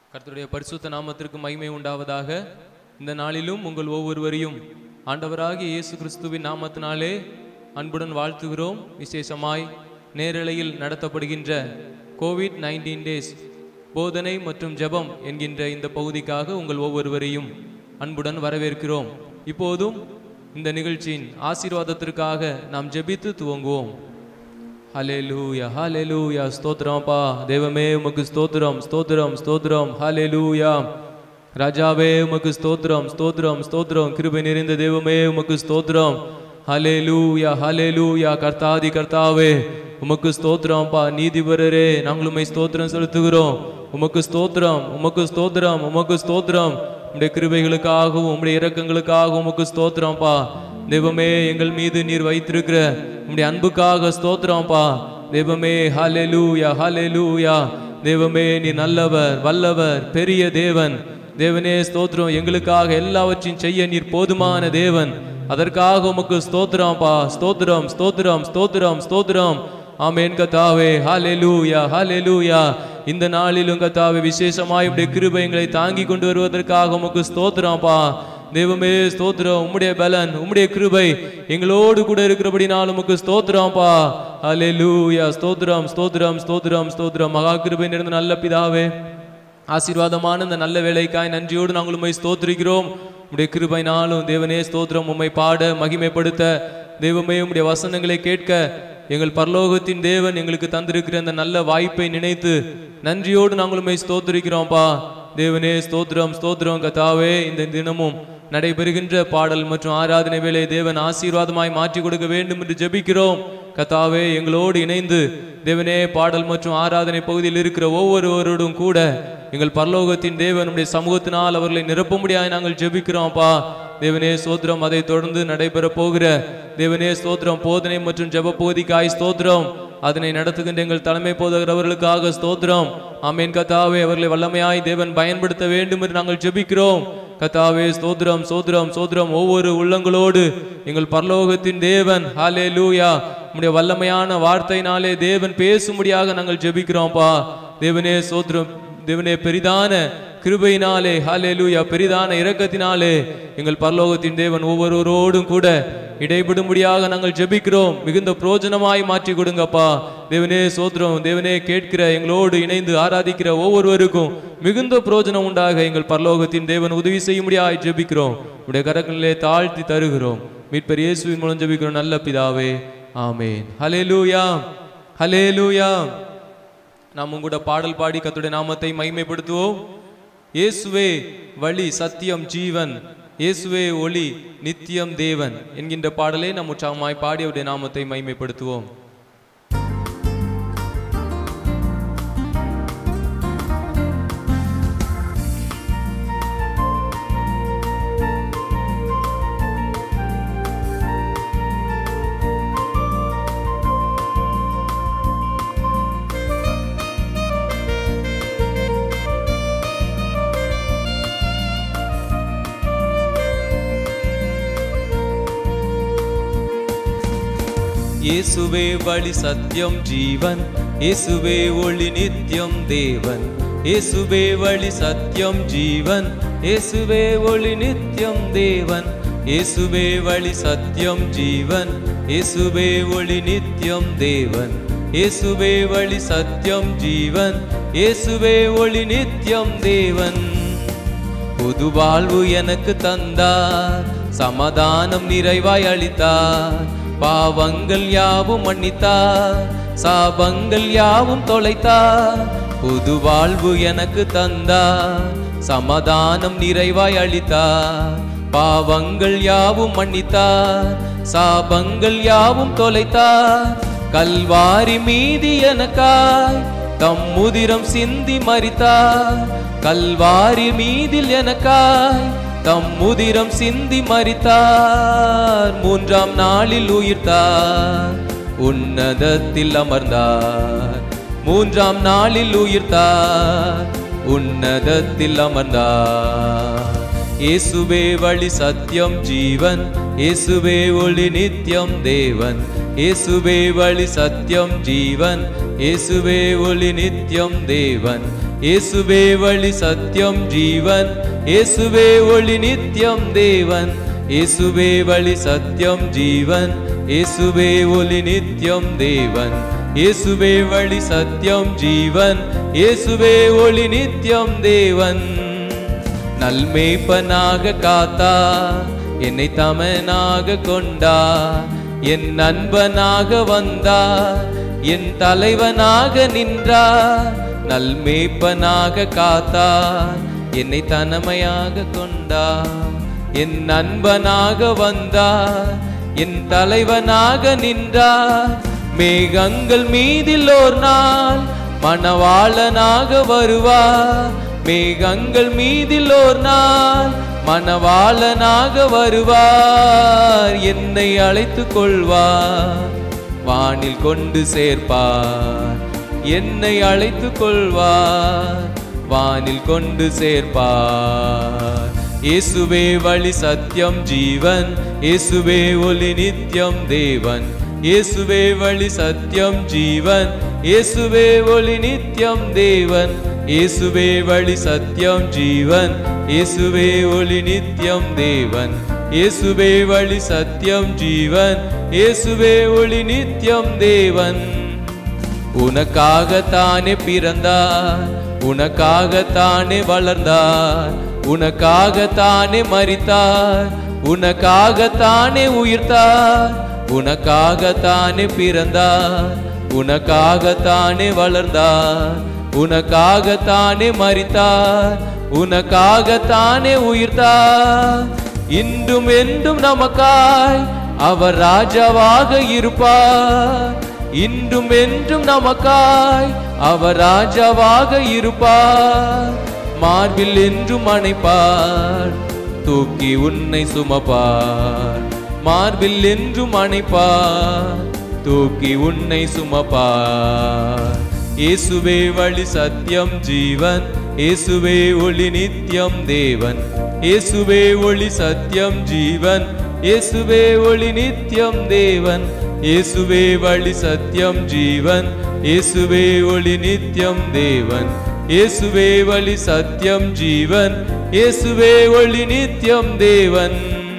கர்த்தருடைய பரிசுத்த நாமத்திற்கு மகிமை உண்டாவதாக இந்த நாளிலும் உங்கள் ஒவ்வொருவரையும் ஆண்டவராகிய இயேசு கிறிஸ்துவின் நாமத்தினாலே அன்புடன் வாழ்த்துகிறோம் விசேஷமாய் நேரலையில் நடத்தப்படுகின்ற கோவிட் நைன்டீன் டேஸ் போதனை மற்றும் ஜெபம் என்கின்ற இந்த பகுதிக்காக உங்கள் ஒவ்வொருவரையும் அன்புடன் வரவேற்கிறோம் இப்போதும் இந்த நிகழ்ச்சியின் ஆசீர்வாதத்திற்காக நாம் ஜெபித்து துவங்குவோம் ஹalleluya ஹalleluya ஸ்தோத்திரம்ப்பா தேவமே உமக்கு ஸ்தோத்திரம் ஸ்தோத்திரம் ஸ்தோத்திரம் ஹalleluya ராஜாவே உமக்கு ஸ்தோத்திரம் ஸ்தோத்திரம் ஸ்தோத்திரம் கிருபை நிறைந்த தெய்வமே உமக்கு ஸ்தோத்திரம் ஹalleluya ஹalleluya கர்த்தாதி கர்த்தாவே உமக்கு ஸ்தோத்திரம்ப்பா நீதிபரரே நாங்கள் உம்மை ஸ்தோத்திரம் செலுத்துகிறோம் உமக்கு ஸ்தோத்திரம் உமக்கு ஸ்தோத்திரம் உமக்கு ஸ்தோத்திரம் உம்முடைய கிருபைகளுக்காகவும் உம்முடைய இரக்கங்களுக்காகவும் உமக்கு ஸ்தோத்திரம்ப்பா தெய்வமே எங்கள் மீது நீர் வைத்திருக்கிற உம்முடைய அன்புக்காக ஸ்தோத்திரம்ப்பா தெய்வமே ஹalleluya ஹalleluya தெய்வமே நீ நல்லவர் வல்லவர் பெரிய தேவன் தேவனே ஸ்தோத்திரம் எங்களுக்காக எல்லாவற்றையும் செய்ய நீர் போதுமான தேவன் அதற்காக உமக்கு ஸ்தோத்திரம்ப்பா ஸ்தோத்திரம் ஸ்தோத்திரம் ஸ்தோத்திரம் ஸ்தோத்திரம் ஆமென் கத்தாவே ஹalleluya ஹalleluya இந்த நாளிலும் கத்தாவே விசேஷமாய் உடைய கிருபை எங்களை தாங்கி கொண்டு வருவதற்காக உமக்கு ஸ்தோத்திரம்ப்பா தெய்வமே ஸ்தோத்திரம் உம்முடைய பலன் உம்முடைய கிருபை எங்களோடு கூட இருக்கிறபடினாலும் உமக்கு ஸ்தோத்திரம்ப்பா ஹalleluya ஸ்தோத்திரம் ஸ்தோத்திரம் ஸ்தோத்திரம் ஸ்தோத்திரம் மகா கிருபை நிறைந்த நல்ல பிதாவே ஆசீர்வாதமான இந்த நல்ல வேலைக்காய் நன்றியோடு நாங்கள் உம்மை ஸ்தோத்திரிக்கிறோம் உம்முடைய கிருபைனாலும் தேவனே ஸ்தோத்திரம் உம்மை பாட மகிமைப்படுத்த தெய்வமே உம்முடைய வசனங்களை கேட்க எங்கள் பரலோகத்தின் தேவன் எங்களுக்கு தந்திருக்கிற அந்த நல்ல வாய்ப்பை நினைத்து நன்றியோடு நாங்கள் உம்மை ஸ்தோத்திரிக்கிறோம்ப்பா தேவனே ஸ்தோத்திரம் ஸ்தோத்திரம் கத்தாவே இந்த தினமும் நடைபெறுகின்ற பாடல் மற்றும் ஆராதனை வேலை தேவன் ஆசீர்வாதமாய் மாற்றி கொடுக்க வேண்டும் என்று ஜெபிக்கிறோம் கத்தாவே எங்களோடு இணைந்து தேவனே பாடல் மற்றும் ஆராதனை பகுதியில் இருக்கிற ஒவ்வொருவரோடும் கூட எங்கள் பரலோகத்தின் தேவன் நம்முடைய சமூகத்தினால் அவர்களை நிரப்ப முடியாது நாங்கள் ஜெபிக்கிறோம்ப்பா தேவனே ஸ்தோத்திரம் அதை தொடர்ந்து நடைபெற போகிற தேவனே ஸ்தோத்திரம் போதனை மற்றும் ஜெப பகுதிக்காய் ஸ்தோத்திரம் அதனை நடத்துகின்ற எங்கள் தலைமை போதகரவர்களுக்காக ஸ்தோத்திரம் ஆமேன் கத்தாவே அவர்களை வல்லமையாய் தேவன் பயன்படுத்த வேண்டும் என்று நாங்கள் ஜெபிக்கிறோம் கத்தாவே ஸ்தோத்திரம் சோத்திரம் சோத்திரம் ஒவ்வொரு உள்ளங்களோடு எங்கள் பரலோகத்தின் தேவன் ஹாலே லூயா உம்முடைய வல்லமையான வார்த்தையினாலே தேவன் பேசும்படியாக நாங்கள் ஜெபிக்கிறோம்ப்பா தேவனே சோத்திரம் தேவனே பெரிதான கிருபையினாலே ஹalleluya பெரிதான இரக்கத்தினாலே எங்கள் பரலோகத்தின் தேவன் ஒவ்வொருவரோடும் கூட இடைபடும்படியாக நாங்கள் ஜெபிக்கிறோம் மிகுந்த பிரோஜனமாய் மாற்றி கொடுங்கப்பா தேவனே சோத்திரம் தேவனே கேட்கிற எங்களோடு இணைந்து ஆராதிக்கிற ஒவ்வொருவருக்கும் மிகுந்த பிரோஜனம் உண்டாக எங்கள் பரலோகத்தின் தேவன் உதவி செய்யும்படியாய் ஜெபிக்கிறோம் உடைய கரங்களிலே தாழ்த்தி தருகிறோம் மீட்பர் இயேசுவின் மூலம் ஜெபிக்கிறோம் நல்ல பிதாவே ஆமேன் ஹalleluya ஹalleluya நாம் கூட பாடல் பாடி கத்துடைய நாமத்தை மகிமைப்படுத்துவோம் இயேசுவே வழி சத்தியம் ஜீவன் இயேசுவே ஒளி நித்தியம் தேவன் என்கின்ற பாடலை நாம் உற்சாகமாய் பாடி அவருடைய நாமத்தை மகிமைப்படுத்துவோம் இயேசுவே வழி சத்தியம் ஜீவன் இயேசுவே ஒளி நித்தியம் தேவன் இயேசுவே வழி சத்தியம் ஜீவன் இயேசுவே ஒளி நித்தியம் தேவன் இயேசுவே வழி சத்தியம் ஜீவன் இயேசுவே ஒளி நித்தியம் தேவன் இயேசுவே வழி சத்தியம் ஜீவன் இயேசுவே ஒளி நித்தியம் தேவன் புது வாழ்வு எனக்கு தந்தார் சமாதானம் நிறைவாய் அளித்தார் பாவங்கள் யாவும் மன்னித்தார் சாபங்கள் யாவும் தொலைத்தார் புது வாழ்வு எனக்கு தந்தார் சமாதானம் நிறைவாய் அளித்தார் பாவங்கள் யாவும் மன்னித்தார் சாபங்கள் யாவும் தொலைத்தார் கல்வாரி மீதி எனக்காய் தம் முதிரம் சிந்தி மறித்தார் கல்வாரி மீதில் எனக்காய் தம் முதிரம் சிந்தி மறித்தார் மூன்றாம் நாளில் உயிர்த்தார் உன்னதத்தில் அமர்ந்தார் மூன்றாம் நாளில் உயிர்த்தார் உன்னதத்தில் அமர்ந்தார் இயேசுவே வழி சத்தியம் ஜீவன் இயேசுவே ஒளி நித்தியம் தேவன் இயேசுவே வழி சத்தியம் ஜீவன் இயேசுவே ஒளி நித்தியம் தேவன் இயேசுவே வழி சத்தியம் ஜீவன் இயேசுவே ஒளி நித்தியம் தேவன் இயேசுவே வழி சத்தியம் ஜீவன் இயேசுவே ஒளி நித்தியம் தேவன் இயேசுவே வழி சத்தியம் ஜீவன் இயேசுவே ஒளி நித்தியம் தேவன் நல்மேய்ப்பனாக காத்தா என்னை தமனாக கொண்டா என் நண்பனாக வந்தா என் தலைவனாக நின்றா நல்மேய்ப்பனாக காத்தா என்னை தனமையாக கொண்டா என் நண்பனாக வந்தா என் தலைவனாக நின்றா மேகங்கள் மீதில் ஓர் நாள் மணவாளனாக வருவா மேகங்கள் மீதில் ஓர் நாள் மணவாளனாக வருவார் என்னை அழைத்து கொள்வார் வானில் கொண்டு சேர்ப்பார் என்னை அழைத்து கொள்வார் வானில் கொண்டு சேர்ப்பார் இயேசுவே வழி சத்தியம் ஜீவன் இயேசுவே ஒளி நித்தியம் தேவன் இயேசுவே வழி சத்தியம் ஜீவன் இயேசுவே ஒளி நித்தியம் தேவன் இயேசுவே வழி சத்தியம் ஜீவன் இயேசுவே ஒளி நித்தியம் தேவன் இயேசுவே வழி சத்தியம் ஜீவன் இயேசுவே ஒளி நித்தியம் தேவன் உனக்காகத்தானே பிறந்தார் உனக்காகத்தானே வளர்ந்தார் உனக்காகத்தானே மரித்தார் உனக்காகத்தானே உயிர்த்தார் உனக்காகத்தானே பிறந்தார் உனக்காகத்தானே வளர்ந்தார் உனக்காகத்தானே மரித்தார் உனக்காகத்தானே உயிர்த்தார் இன்றும் என்றும் நமக்காய் அவர் ராஜாவாக இருப்பார் இன்றும் என்றும் நமக்காய் அவர் ராஜாவாக இருப்பார் மார்பில் என்றும் அணைப்பார் தூக்கி உன்னை சுமப்பார் மார்பில் என்றும் அணைப்பார் தூக்கி உன்னை சுமப்பார் இயேசுவே வழி சத்தியம் ஜீவன் இயேசுவே ஒளி நித்தியம் தேவன் இயேசுவே ஒளி சத்தியம் ஜீவன் இயேசுவே ஒளி நித்தியம் தேவன் இயேசுவே வழி சத்தியம் ஜீவன் இயேசுவே ஒளி நித்தியம் தேவன் இயேசுவே வழி சத்தியம் ஜீவன் இயேசுவே ஒளி நித்தியம் தேவன்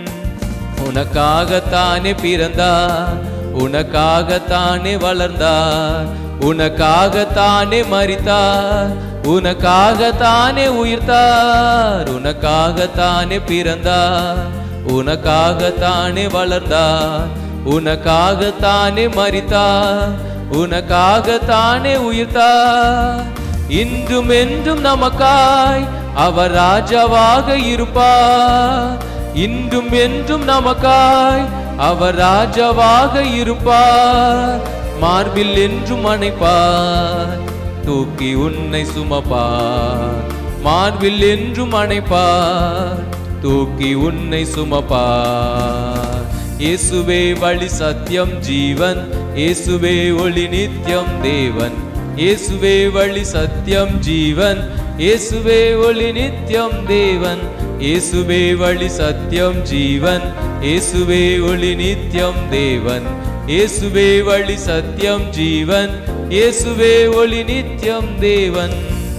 உனக்காகத்தானே பிறந்தார் உனக்காகத்தானே வளர்ந்தார் உனக்காகத்தானே மரித்தார் உனக்காகத்தானே உயிர்த்தார் உனக்காகத்தானே பிறந்தார் உனக்காகத்தானே வளர்ந்தார் உனக்காகத்தானே மரித்தார் உனக்காகத்தானே உயிர்த்தார் இன்றும் என்றும் நமக்காய் அவர் ராஜாவாக இருப்பார் இன்றும் என்றும் நமக்காய் அவர் ராஜாவாக இருப்பார் மார்பில் என்றும் அணைப்பார் தூக்கி உன்னை சுமப்பார் மார்பில் என்றும் அணைப்பார் தூக்கி உன்னை சுமப்பார் இயேசுவே வழி சத்தியம் ஜீவன் இயேசுவே ஒளி நித்தியம் தேவன் இயேசுவே வழி சத்தியம் ஜீவன் இயேசுவே ஒளி நித்தியம் தேவன் இயேசுவே வழி சத்தியம் ஜீவன் இயேசுவே ஒளி நித்தியம் தேவன் இயேசுவே வழி சத்தியம் ஜீவன் இயேசுவே ஒளி நித்தியம் தேவன்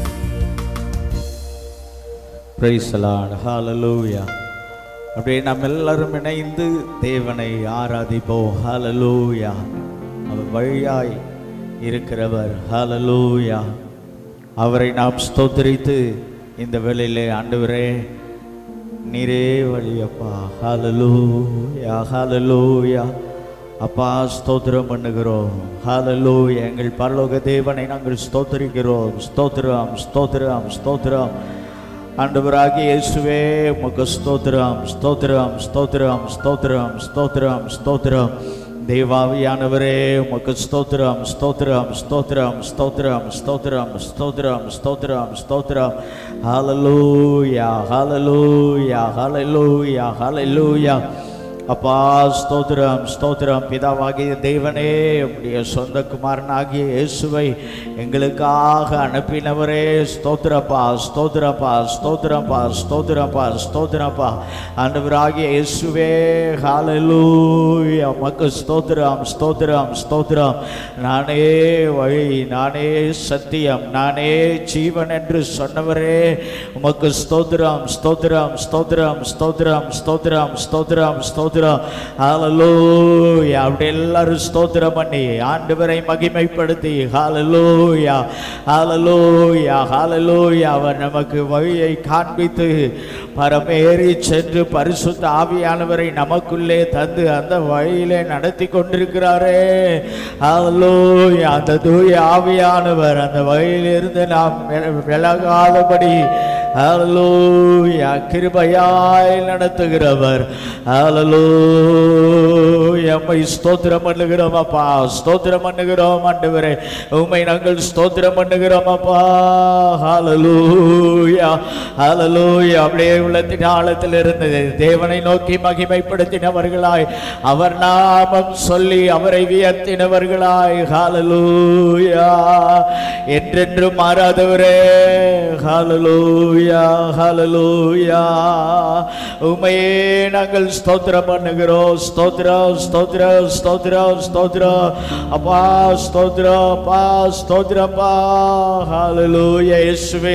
பிரைஸ் லார்ட் ஹalleluya அப்படியே நாம் எல்லாரும் இணைந்து தேவனை ஆராதிப்போம் ஹalleluya அவர் வழியாய் இருக்கிறவர் ஹalleluya அவரை நாம் ஸ்தோத்திரித்து இந்த வேளையிலே ஆண்டவரே நீரே வழியப்பா ஹalleluya ஹalleluya அப்பா ஸ்தோத்திரம் பண்ணுகிறோம் ஹalleluya எங்கள் பரலோக தேவனை நாங்கள் ஸ்தோத்திரிக்கிறோம் ஸ்தோத்திரம் ஸ்தோத்திரம் ஸ்தோத்திரம் ஆண்டவராகிய இயேசுவே உமக்கு ஸ்தோத்திரம் ஸ்தோத்திரம் ஸ்தோத்திரம் ஸ்தோத்திரம் ஸ்தோத்திரம் ஸ்தோத்திரம் தேவாவியானவரே உமக்கு ஸ்தோத்திரம் ஸ்தோத்திரம் ஸ்தோத்திரம் ஸ்தோத்திரம் ஸ்தோத்திரம் ஸ்தோத்திரம் ஸ்தோத்திரம் ஸ்தோத்திரம் ஹalleluya ஹalleluya ஹalleluya ஹalleluya அப்பா ஸ்தோத்திரம் ஸ்தோத்திரம் பிதாவாகிய தேவனே உடைய சொந்த குமாரனாகிய இயேசுவை எங்களுக்காக அனுப்பினவரே ஸ்தோத்திரப்பா ஸ்தோத்திரப்பா ஸ்தோத்திரப்பா ஸ்தோத்திரப்பா ஸ்தோத்திரப்பா ஆண்டவராகிய இயேசுவே ஹalleluya மக்கு ஸ்தோத்திரம் ஸ்தோத்திரம் ஸ்தோத்திரம் நானே வழி நானே சத்தியம் நானே ஜீவன் என்று சொன்னவரே உமக்கு ஸ்தோத்திரம் ஸ்தோத்திரம் ஸ்தோத்திரம் ஸ்தோத்திரம் ஸ்தோத்திரம் ஸ்தோத்திரம் ஸ்தோத்திரம் ஹalleluya அப்படி எல்லாரும் ஸ்தோத்திரம் பண்ணி ஆண்டவரை மகிமைப்படுத்தி ஹalleluya ஹalleluya ஹalleluya அவர் நமக்கு வழியை காண்பித்து பரமேறி சென்று பரிசுத்த ஆவியானவரை நமக்குள்ளே தந்து அந்த வழியிலே நடத்தி கொண்டிருக்கிறாரே ஹalleluya அந்த தூய ஆவியானவர் அந்த வழியிலிருந்து நாம் வில- விலகாதபடி ஹalleluya கிருபையாய் நடத்துகிறவர் ஹalleluya அம்மை ஸ்தோத்திரம் பண்ணுகிறோம் அப்பா ஸ்தோத்திரம் பண்ணுகிறோம் ஆண்டவரே உம்மை நாங்கள் ஸ்தோத்திரம் பண்ணுகிறோம் அப்பா ஹalleluya ஹalleluya அப்படியே உள்ளத்தின் ஆழத்தில் இருந்தது தேவனை நோக்கி மகிமைப்படுத்தினவர்களாய் அவர் நாமம் சொல்லி அவரை வியர்த்தினவர்களாய் ஹalleluya என்றென்றும் மாறாதவரே ஹalleluya ஹalleluya உமையே நாங்கள் ஸ்தோத்திரம் பண்ணுகிறோம் ஸ்தோத்திரம் ஸ்தோத்திரம் ஸ்தோத்திரம் ஸ்தோத்திரம் அப்பா ஸ்தோத்திரம் அப்பா ஸ்தோத்திரப்பா ஹalleluya இயேசுவே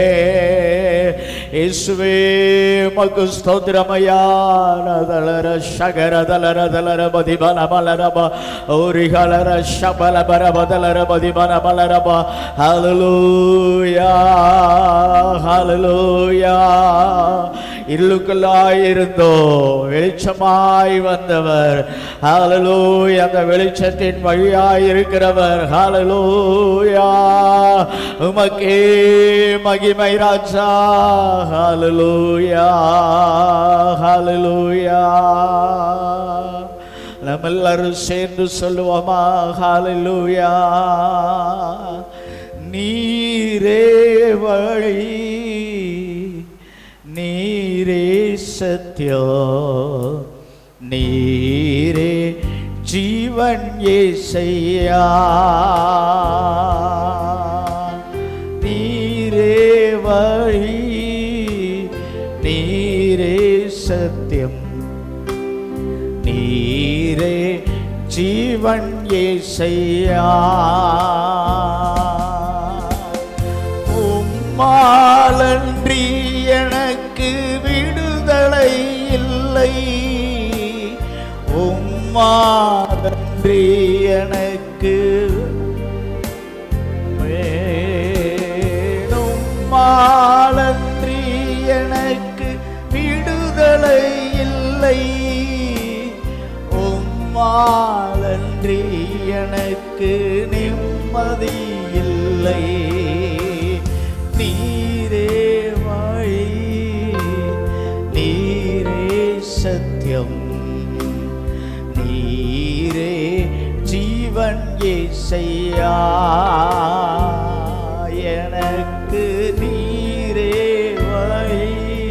இயேசுவே மக்கு ஸ்தோத்திரமையா நதலர ஷகர தலர தலர மதிபல மலரப ஓரிகலர ஷபல பரபதலர மதிபல மலரப ஹalleluya ஹalleluya இருளுக்குள்ளாய் இருந்தோ வெளிச்சமாய் வந்தவர் ஹalleluya அந்த வெளிச்சத்தின் வழியாய் இருக்கிறவர் ஹalleluya உமக்கே மகிமை ராஜா ஹalleluya ஹalleluya நம்ம எல்லாரும் சேர்ந்து சொல்லுவோமா ஹalleluya நீரே வழி நீரே சத்யம் நீரே ஜீவன் ஏசையா நீரே வழி நீரே சத்தியம் நீரே ஜீவன் ஏசையா உம்மாலன்றி எனக்கு விடுதலை இல்லை உம்மாலன்றி எனக்கு வேணும்மாலன்றி எனக்கு விடுதலை இல்லை உம்மாலன்றி எனக்கு நிம்மதி இல்லை நீரே வழி நீரே சத்தியம் நீரே ஜீவன் ஏசையா எனக்கு நீரே வழி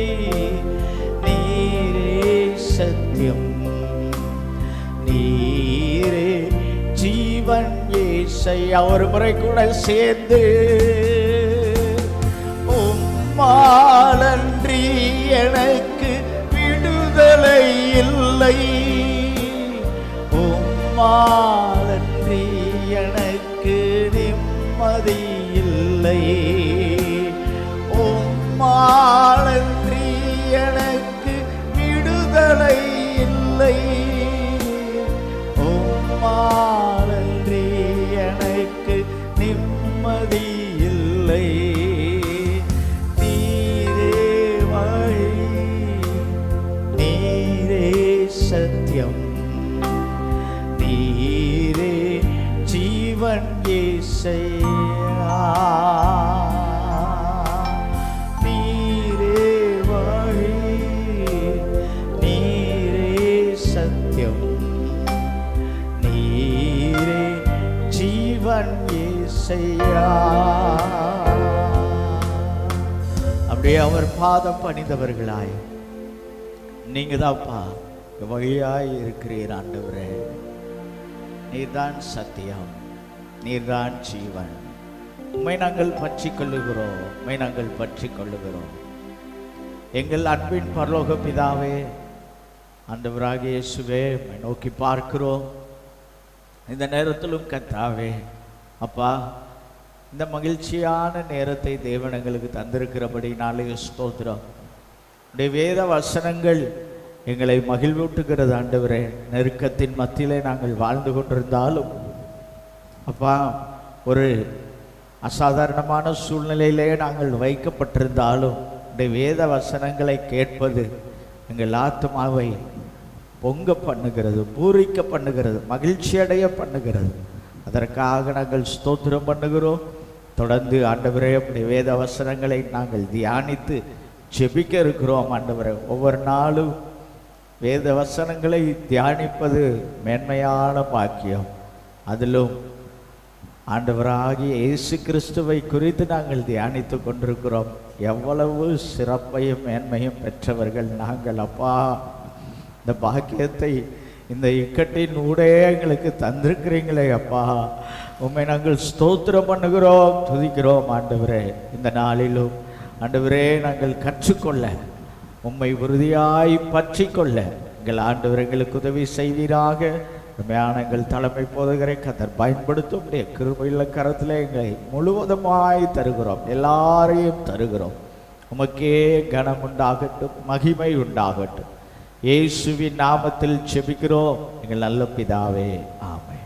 நீரே சத்தியம் நீரே ஜீவன் ஏசையா ஒரு முறை கூட சேர்ந்து உம்மாலன்றி எனக்கு விடுதலை இல்லை உம்மாலன்றி எனக்கு நிம்மதி இல்லை உம்மாலன்றி எனக்கு விடுதலை இல்லை உம்மாலன்றி எனக்கு நிம்மதி இல்லை நீரே வழி நீரே சத்தியம் நீரே ஜீவன் ஏசையா நீரே வழி நீரே சத்தியம் நீரே ஜீவன் ஏசையா அப்படியே அவர் பாதம் பணிந்தவர்களாய் நீங்க தான்ப்பா வழியாய் இருக்கிறீர் ஆண்டவரே நீர்தான் சத்தியம் நீர்தான் ஜீவன் உம்மை நாங்கள் பற்றி கொள்ளுகிறோம் உம்மை நாங்கள் பற்றி கொள்ளுகிறோம் எங்கள் அன்பின் பரலோக பிதாவே ஆண்டவராகிய இயேசுவே உம்மை நோக்கி பார்க்கிறோம் இந்த நேரத்திலும் கத்தாவே அப்பா இந்த மகிழ்ச்சியான நேரத்தை தேவன் எங்களுக்கு தந்திருக்கிறபடினாலே ஸ்தோத்திரம் உடைய வேத வசனங்கள் எங்களை மகிழ்வூட்டுகிறது ஆண்டவரே நெருக்கத்தின் மத்தியிலே நாங்கள் வாழ்ந்து கொண்டிருந்தாலும் அப்பா ஒரு அசாதாரணமான சூழ்நிலையிலே நாங்கள் வைக்கப்பட்டிருந்தாலும் உடைய வேத வசனங்களை கேட்பது எங்கள் ஆத்மாவை பொங்க பண்ணுகிறது பூரிக்க பண்ணுகிறது மகிழ்ச்சி அடைய பண்ணுகிறது அதற்காக நாங்கள் ஸ்தோத்திரம் பண்ணுகிறோம் தொடர்ந்து ஆண்டவரே அப்படி வேத வசனங்களை நாங்கள் தியானித்து ஜெபிக்க இருக்கிறோம் ஆண்டவரே ஒவ்வொரு நாளும் வேத வசனங்களை தியானிப்பது மேன்மையான பாக்கியம் அதிலும் ஆண்டவராகிய இயேசு கிறிஸ்துவை குறித்து நாங்கள் தியானித்து கொண்டிருக்கிறோம் எவ்வளவு சிறப்பையும் மேன்மையும் பெற்றவர்கள் நாங்கள் அப்பா இந்த பாக்கியத்தை இந்த இக்கட்டின் ஊடே எங்களுக்கு தந்திருக்கிறீங்களே அப்பா உண்மை நாங்கள் ஸ்தோத்திரம் பண்ணுகிறோம் துதிக்கிறோம் ஆண்டவரே இந்த நாளிலும் ஆண்டவரே நாங்கள் கற்றுக்கொள்ள உம்மை உறுதியாய் பற்றி கொள்ள எங்கள் ஆண்டவர் எங்களுக்கு உதவி செய்வீராக உண்மையான எங்கள் தலைமை போதகரை கத்தர் பயன்படுத்தும் உடைய கிருபையுள்ள கரத்தில் எங்களை முழுவதுமாய் தருகிறோம் எல்லாரையும் தருகிறோம் உமக்கே கனம் உண்டாகட்டும் மகிமை உண்டாகட்டும் இயேசுவின் நாமத்தில் செபிக்கிறோம் எங்கள் நல்ல பிதாவே ஆமென்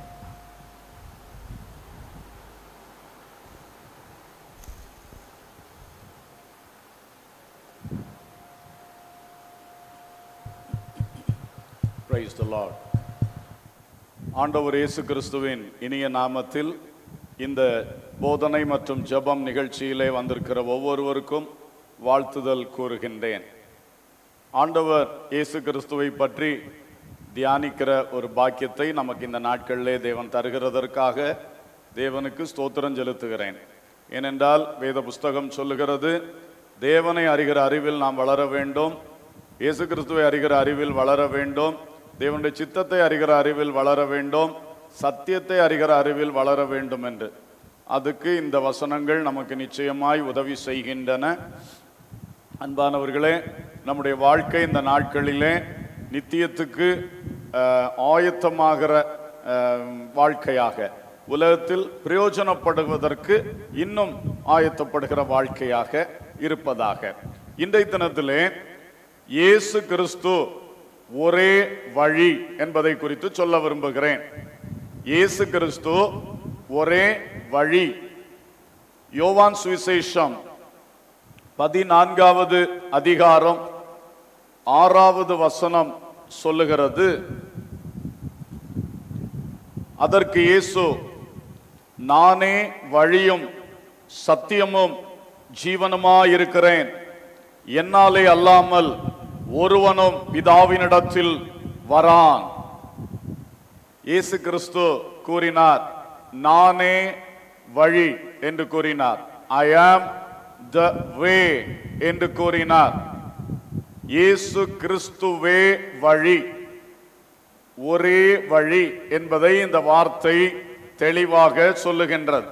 பிரைஸ் த லார்ட் ஆண்டவர் இயேசு கிறிஸ்துவின் இனிய நாமத்தில் இந்த போதனை மற்றும் ஜெபம் நிகழ்ச்சியிலே வந்திருக்கிற ஒவ்வொருவருக்கும் வாழ்த்துதல் கூறுகின்றேன் ஆண்டவர் இயேசு கிறிஸ்துவை பற்றி தியானிக்கிற ஒரு பாக்கியத்தை நமக்கு இந்த நாட்களிலே தேவன் தருகிறதற்காக தேவனுக்கு ஸ்தோத்திரம் செலுத்துகிறேன் ஏனென்றால் வேத புஸ்தகம் சொல்லுகிறது தேவனை அறிகிற அறிவில் நாம் வளர வேண்டும் இயேசு கிறிஸ்துவை அறிகிற அறிவில் வளர வேண்டும் தேவனுடைய சித்தத்தை அறிகிற அறிவில் வளர வேண்டும் சத்தியத்தை அறிகிற அறிவில் வளர வேண்டும் என்று அதுக்கு இந்த வசனங்கள் நமக்கு நிச்சயமாய் உதவி செய்கின்றன அன்பானவர்களே நம்முடைய வாழ்க்கை இந்த நாட்களிலே நித்தியத்துக்கு அஹ், ஆயத்தமாகிற அஹ், வாழ்க்கையாக உலகத்தில் பிரயோஜனப்படுவதற்கு இன்னும் ஆயத்தப்படுகிற வாழ்க்கையாக இருப்பதாக இன்றைய தினத்திலே இயேசு கிறிஸ்து ஒரே வழி என்பதை குறித்து சொல்ல விரும்புகிறேன் இயேசு கிறிஸ்து ஒரே வழி யோவான் சுவிசேஷம் பதினான்காவது அதிகாரம் ஆறாவது வசனம் சொல்லுகிறது அதற்கு இயேசு நானே வழியும் சத்தியமும் ஜீவனுமாயிருக்கிறேன் என்னாலே அல்லாமல் ஒருவனும் பிதாவினிடத்தில் வரான் இயேசு கிறிஸ்து கூறினார் நானே வழி என்று கூறினார் ஐ ஆம் த வே என்று கூறினார் இயேசு கிறிஸ்துவே வழி ஒரே வழி என்பதை இந்த வார்த்தை தெளிவாக சொல்லுகின்றது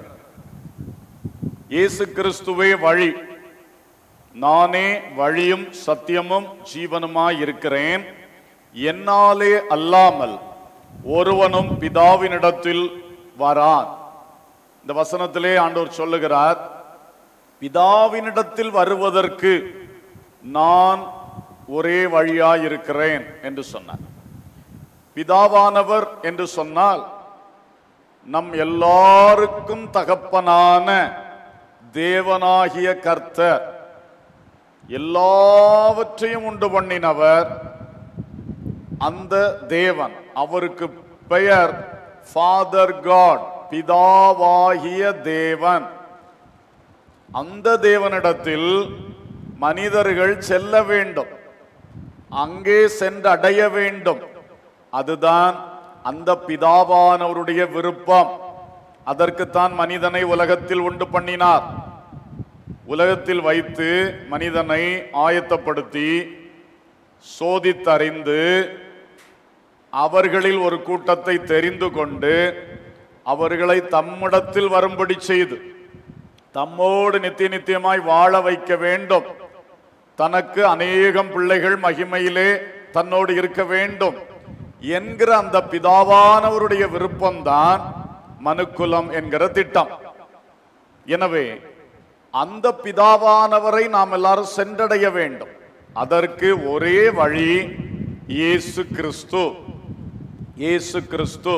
இயேசு கிறிஸ்துவே வழி நானே வழியும் சத்தியமும் ஜீவனுமாய் இருக்கிறேன் என்னாலே அல்லாமல் ஒருவனும் பிதாவினிடத்தில் வரான் இந்த வசனத்திலே ஆண்டவர் சொல்லுகிறார் பிதாவினிடத்தில் வருவதற்கு நான் ஒரே வழியாய் இருக்கிறேன் என்று சொன்னார் பிதாவானவர் என்று சொன்னால் நம் எல்லாருக்கும் தகப்பனான தேவனாகிய கர்த்தர் எல்லாவற்றையும் உண்டு பண்ணினவர் அந்த தேவன் அவருக்கு பெயர் ஃபாதர் காட் பிதாவாகிய தேவன் அந்த தேவனிடத்தில் மனிதர்கள் செல்ல வேண்டும் அங்கே சென்று அடைய வேண்டும் அதுதான் அந்த பிதாவானவருடைய விருப்பம் அதற்குத்தான் மனிதனை உலகத்தில் உண்டு பண்ணினார் உலகத்தில் வைத்து மனிதனை ஆயத்தப்படுத்தி சோதித்தறிந்து அவர்களில் ஒரு கூட்டத்தை தெரிந்து கொண்டு அவர்களை தம்மிடத்தில் வரும்படி செய்து தம்மோடு நித்திய நித்தியமாய் வாழ வைக்க வேண்டும் தனக்கு அநேகம் பிள்ளைகள் மகிமையிலே தன்னோடு இருக்க வேண்டும் என்கிற அந்த பிதாவானவருடைய விருப்பம்தான் மனுக்குலம் என்கிற திட்டம் எனவே அந்த பிதாவானவரை நாம் எல்லாரும் சென்றடைய வேண்டும் அதற்கு ஒரே வழி இயேசு கிறிஸ்து இயேசு கிறிஸ்து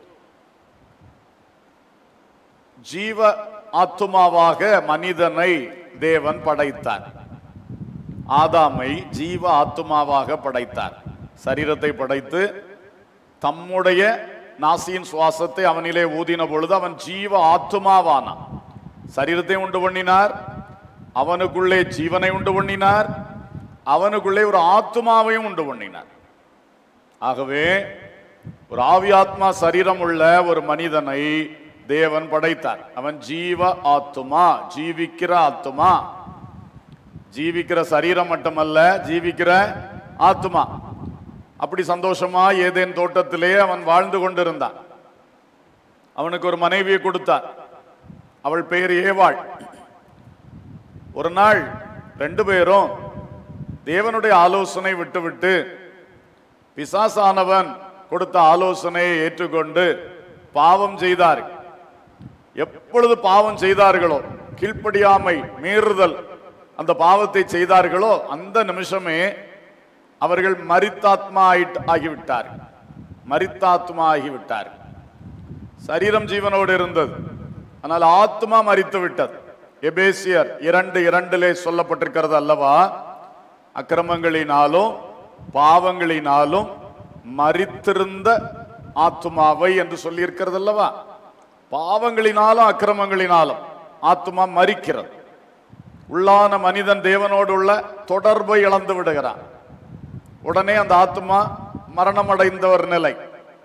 ஜீவ ஆத்துமாவாக மனிதனை தேவன் படைத்தார் ஆதாமை ஜீவ ஆத்துமாவாக படைத்தார் சரீரத்தை படைத்து தம்முடைய நாசியின் சுவாசத்தை அவனிலே ஊதின பொழுது அவன் ஜீவ ஆத்துமாவானான் சரீரத்தை உண்டு பண்ணினார் அவனுக்குள்ளே ஜீவனை உண்டு பண்ணினார் அவனுக்குள்ளே ஒரு ஆத்துமாவையும் உண்டு பண்ணினார் ஆகவே ஒரு ஆவியாத்மா சரீரம் உள்ள ஒரு மனிதனை தேவன் படைத்தார் அவன் ஜீவ ஆத்துமா ஜீவிக்கிற ஆத்துமா ஜீவிக்கிற சரீரம் மட்டுமல்ல ஜீவிக்கிற ஆத்துமா அப்படி சந்தோஷமா ஏதேன் தோட்டத்திலே அவன் வாழ்ந்து கொண்டிருந்தான் அவனுக்கு ஒரு மனைவியை கொடுத்தார் அவள் பெயர் ஏவாள் ஒரு நாள் ரெண்டு பேரும் தேவனுடைய ஆலோசனை விட்டுவிட்டு பிசாசானவன் கொடுத்த ஆலோசனையை ஏற்றுக்கொண்டு பாவம் செய்தார் எப்பொழுது பாவம் செய்தார்களோ கீழ்ப்படியாமை மீறுதல் அந்த பாவத்தை செய்தார்களோ அந்த நிமிஷமே அவர்கள் மரித்தாத்மா ஆயிட்- ஆகிவிட்டார்கள் மரித்தாத்மா ஆகிவிட்டார்கள் சரீரம் ஜீவனோடு இருந்தது ஆனால் ஆத்மா மரித்து விட்டது எபேசியர் இரண்டு இரண்டிலே சொல்லப்பட்டிருக்கிறது அல்லவா அக்கிரமங்களினாலும் பாவங்களினாலும் மரித்திருந்த ஆத்துமாவை என்று சொல்லியிருக்கிறது அல்லவா பாவங்களினாலும் அக்கிரமங்களினாலும் ஆத்துமா மரிக்கிறது உள்ளான மனிதன் தேவனோடு உள்ள தொடர்பை இழந்து விடுகிறான் உடனே அந்த ஆத்துமா மரணமடைந்த ஒரு நிலை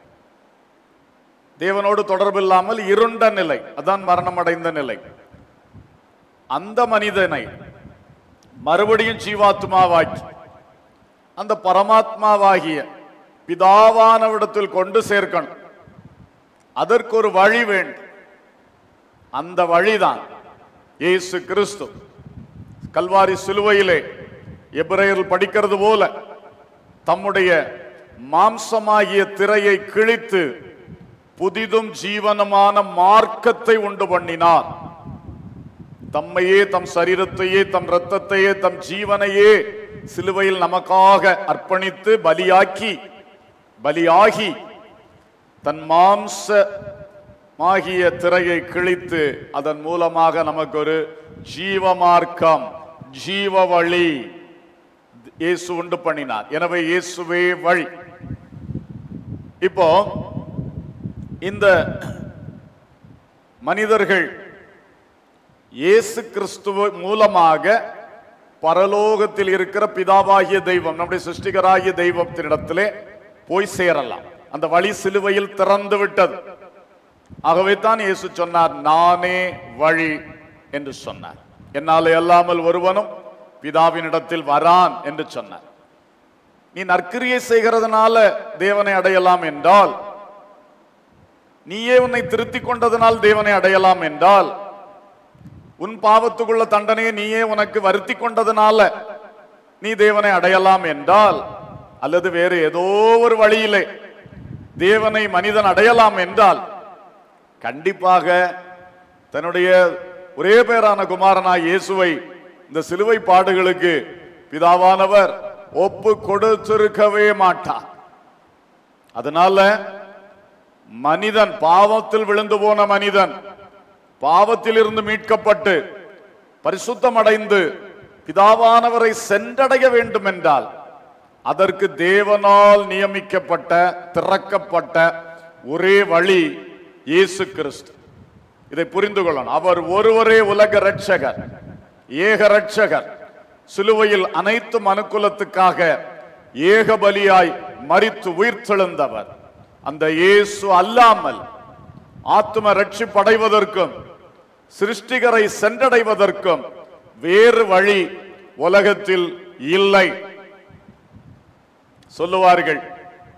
தேவனோடு தொடர்பு இல்லாமல் இருண்ட நிலை அதான் மரணமடைந்த நிலை அந்த மனிதனை மறுபடியும் ஜீவாத்மாவாக்கி அந்த பரமாத்மாவாகிய பிதாவானவிடத்தில் கொண்டு சேர்க்கணும் அதற்கு ஒரு வழி வேண்டும் அந்த வழிதான் இயேசு கிறிஸ்து கல்வாரி சிலுவையிலே எபிரேயர் படிக்கிறது போல தம்முடைய மாம்சமாகிய திரையை கிழித்து புதிதும் ஜீவனமான மார்க்கத்தை உண்டு பண்ணினார் தம்மையே தம் சரீரத்தையே தம் இரத்தத்தையே தம் ஜீவனையே சிலுவையில் நமக்காக அர்ப்பணித்து பலியாக்கி பலியாகி தன் மாம்ச மாகிய திரையை கிழித்து அதன் மூலமாக நமக்கு ஒரு ஜீவ மார்க்கம் ஜீவ வழி இயேசு உண்டு பண்ணினார் எனவே இயேசுவே வழி இப்போ இந்த மனிதர்கள் இயேசு கிறிஸ்துவ மூலமாக பரலோகத்தில் இருக்கிற பிதாவாகிய தெய்வம் நம்முடைய சிருஷ்டிகராகிய தெய்வத்தினிடத்திலே போய் சேரலாம் அந்த வழி சிலுவையில் திறந்து விட்டது ஆகவே தான் இயேசு சொன்னார் நானே வழி என்று சொன்னார் என்னாலே அல்லாமல் ஒருவனும் பிதாவினிடத்தில் வரான் என்று சொன்னார் நீ நற்கிரியை செய்கிறதுனால தேவனை அடையலாம் என்றால் நீயே உன்னை திருத்திக் கொண்டதனால் தேவனை அடையலாம் என்றால் உன் பாவத்துக்குள்ள தண்டனையை நீயே உனக்கு வருத்தி கொண்டதனால நீ தேவனை அடையலாம் என்றால் அல்லது வேறு ஏதோ ஒரு வழியிலே தேவனை மனிதன் அடையலாம் என்றால் கண்டிப்பாக தன்னுடைய ஒரே பேரான குமாரனாய் இயேசுவை இந்த சிலுவை பாடுகளுக்கு பிதாவானவர் ஒப்பு கொடுத்திருக்கவே மாட்டார் அதனால மனிதன் பாவத்தில் விழுந்து போன மனிதன் பாவத்திலிருந்து மீட்கப்பட்டு பரிசுத்தமடைந்து பிதாவானவரை சென்றடைய வேண்டும் என்றால் அதற்கு தேவனால் நியமிக்கப்பட்ட திறக்கப்பட்ட ஒரே வழி இயேசு கிறிஸ்து இதை புரிந்து கொள்ளணும் அவர் ஒருவரே உலக ரட்சகர் ஏக ரட்சகர் சிலுவையில் அனைத்து மனுக்குலத்துக்காக ஏக பலியாய் மரித்து உயிர்த்தெழுந்தவர் அந்த இயேசு அல்லாமல் ஆத்ம ரட்சிப்படைவதற்கும் சிருஷ்டிகரை சென்றடைவதற்கும் வேறு வழி உலகத்தில் இல்லை சொல்லுவார்கள்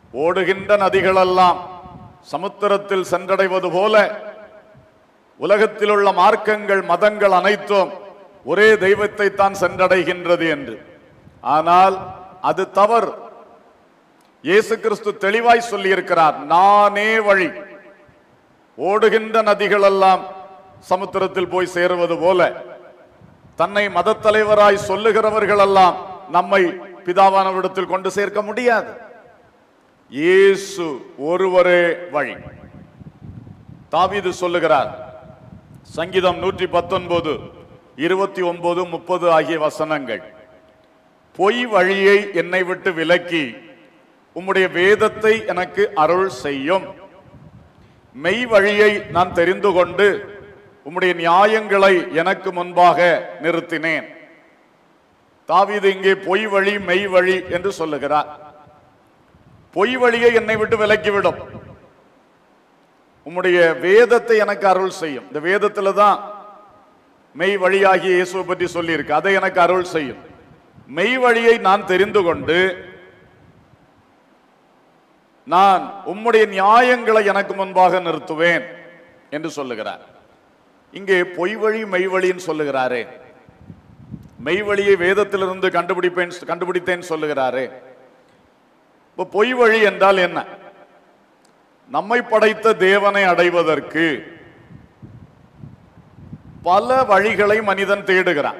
ஓடுகின்ற நதிகளெல்லாம் சமுத்திரத்தில் சென்றடைவது போல உலகத்தில் உள்ள மார்க்கங்கள் மதங்கள் அனைத்தும் ஒரே தெய்வத்தை தான் சென்றடைகின்றது என்று ஆனால் அது தவறு இயேசு கிறிஸ்து தெளிவாய் சொல்லியிருக்கிறார் நானே வழி ஓடுகின்ற நதிகளெல்லாம் சமுத்திரத்தில் போய் சேருவது போல தன்னை மதத் தலைவராய் சொல்லுகிறவர்களெல்லாம் நம்மை பிதாவானவரிடத்தில் கொண்டு சேர்க்க முடியாது இயேசு ஒருவரே வழி தாவீது சொல்லுகிறார் சங்கீதம் நூற்றி பத்தொன்பது இருபத்தி ஒன்பது முப்பது ஆகிய வசனங்கள் பொய் வழியை என்னை விட்டு விலக்கி உம்முடைய வேதத்தை எனக்கு அருள் செய்யும் மெய் வழியை நான் தெரிந்து கொண்டு உம்முடைய நியாயங்களை எனக்கு முன்பாக நிறுத்தினேன் தாவீது இங்கே பொய் வழி மெய் வழி என்று சொல்லுகிறார் பொய் வழியை என்னை விட்டு விலக்கிவிடும் உம்முடைய வேதத்தை எனக்கு அருள் செய்யும் இந்த வேதத்துல தான் மெய் வழியாகிய இயேசுவை பற்றி சொல்லியிருக்கு அதை எனக்கு அருள் செய்யும் மெய் வழியை நான் தெரிந்து கொண்டு நான் உம்முடைய நியாயங்களை எனக்கு முன்பாக நிறுத்துவேன் என்று சொல்லுகிறார் இங்கே பொய் வழி மெய் வழின்னு சொல்லுகிறாரே மெய் வழியை வேதத்திலிருந்து கண்டுபிடிப்பேன் கண்டுபிடித்தேன் சொல்லுகிறாரே இப்போ பொய் வழி என்றால் என்ன நம்மை படைத்த தேவனை அடைவதற்கு பல வழிகளை மனிதன் தேடுகிறான்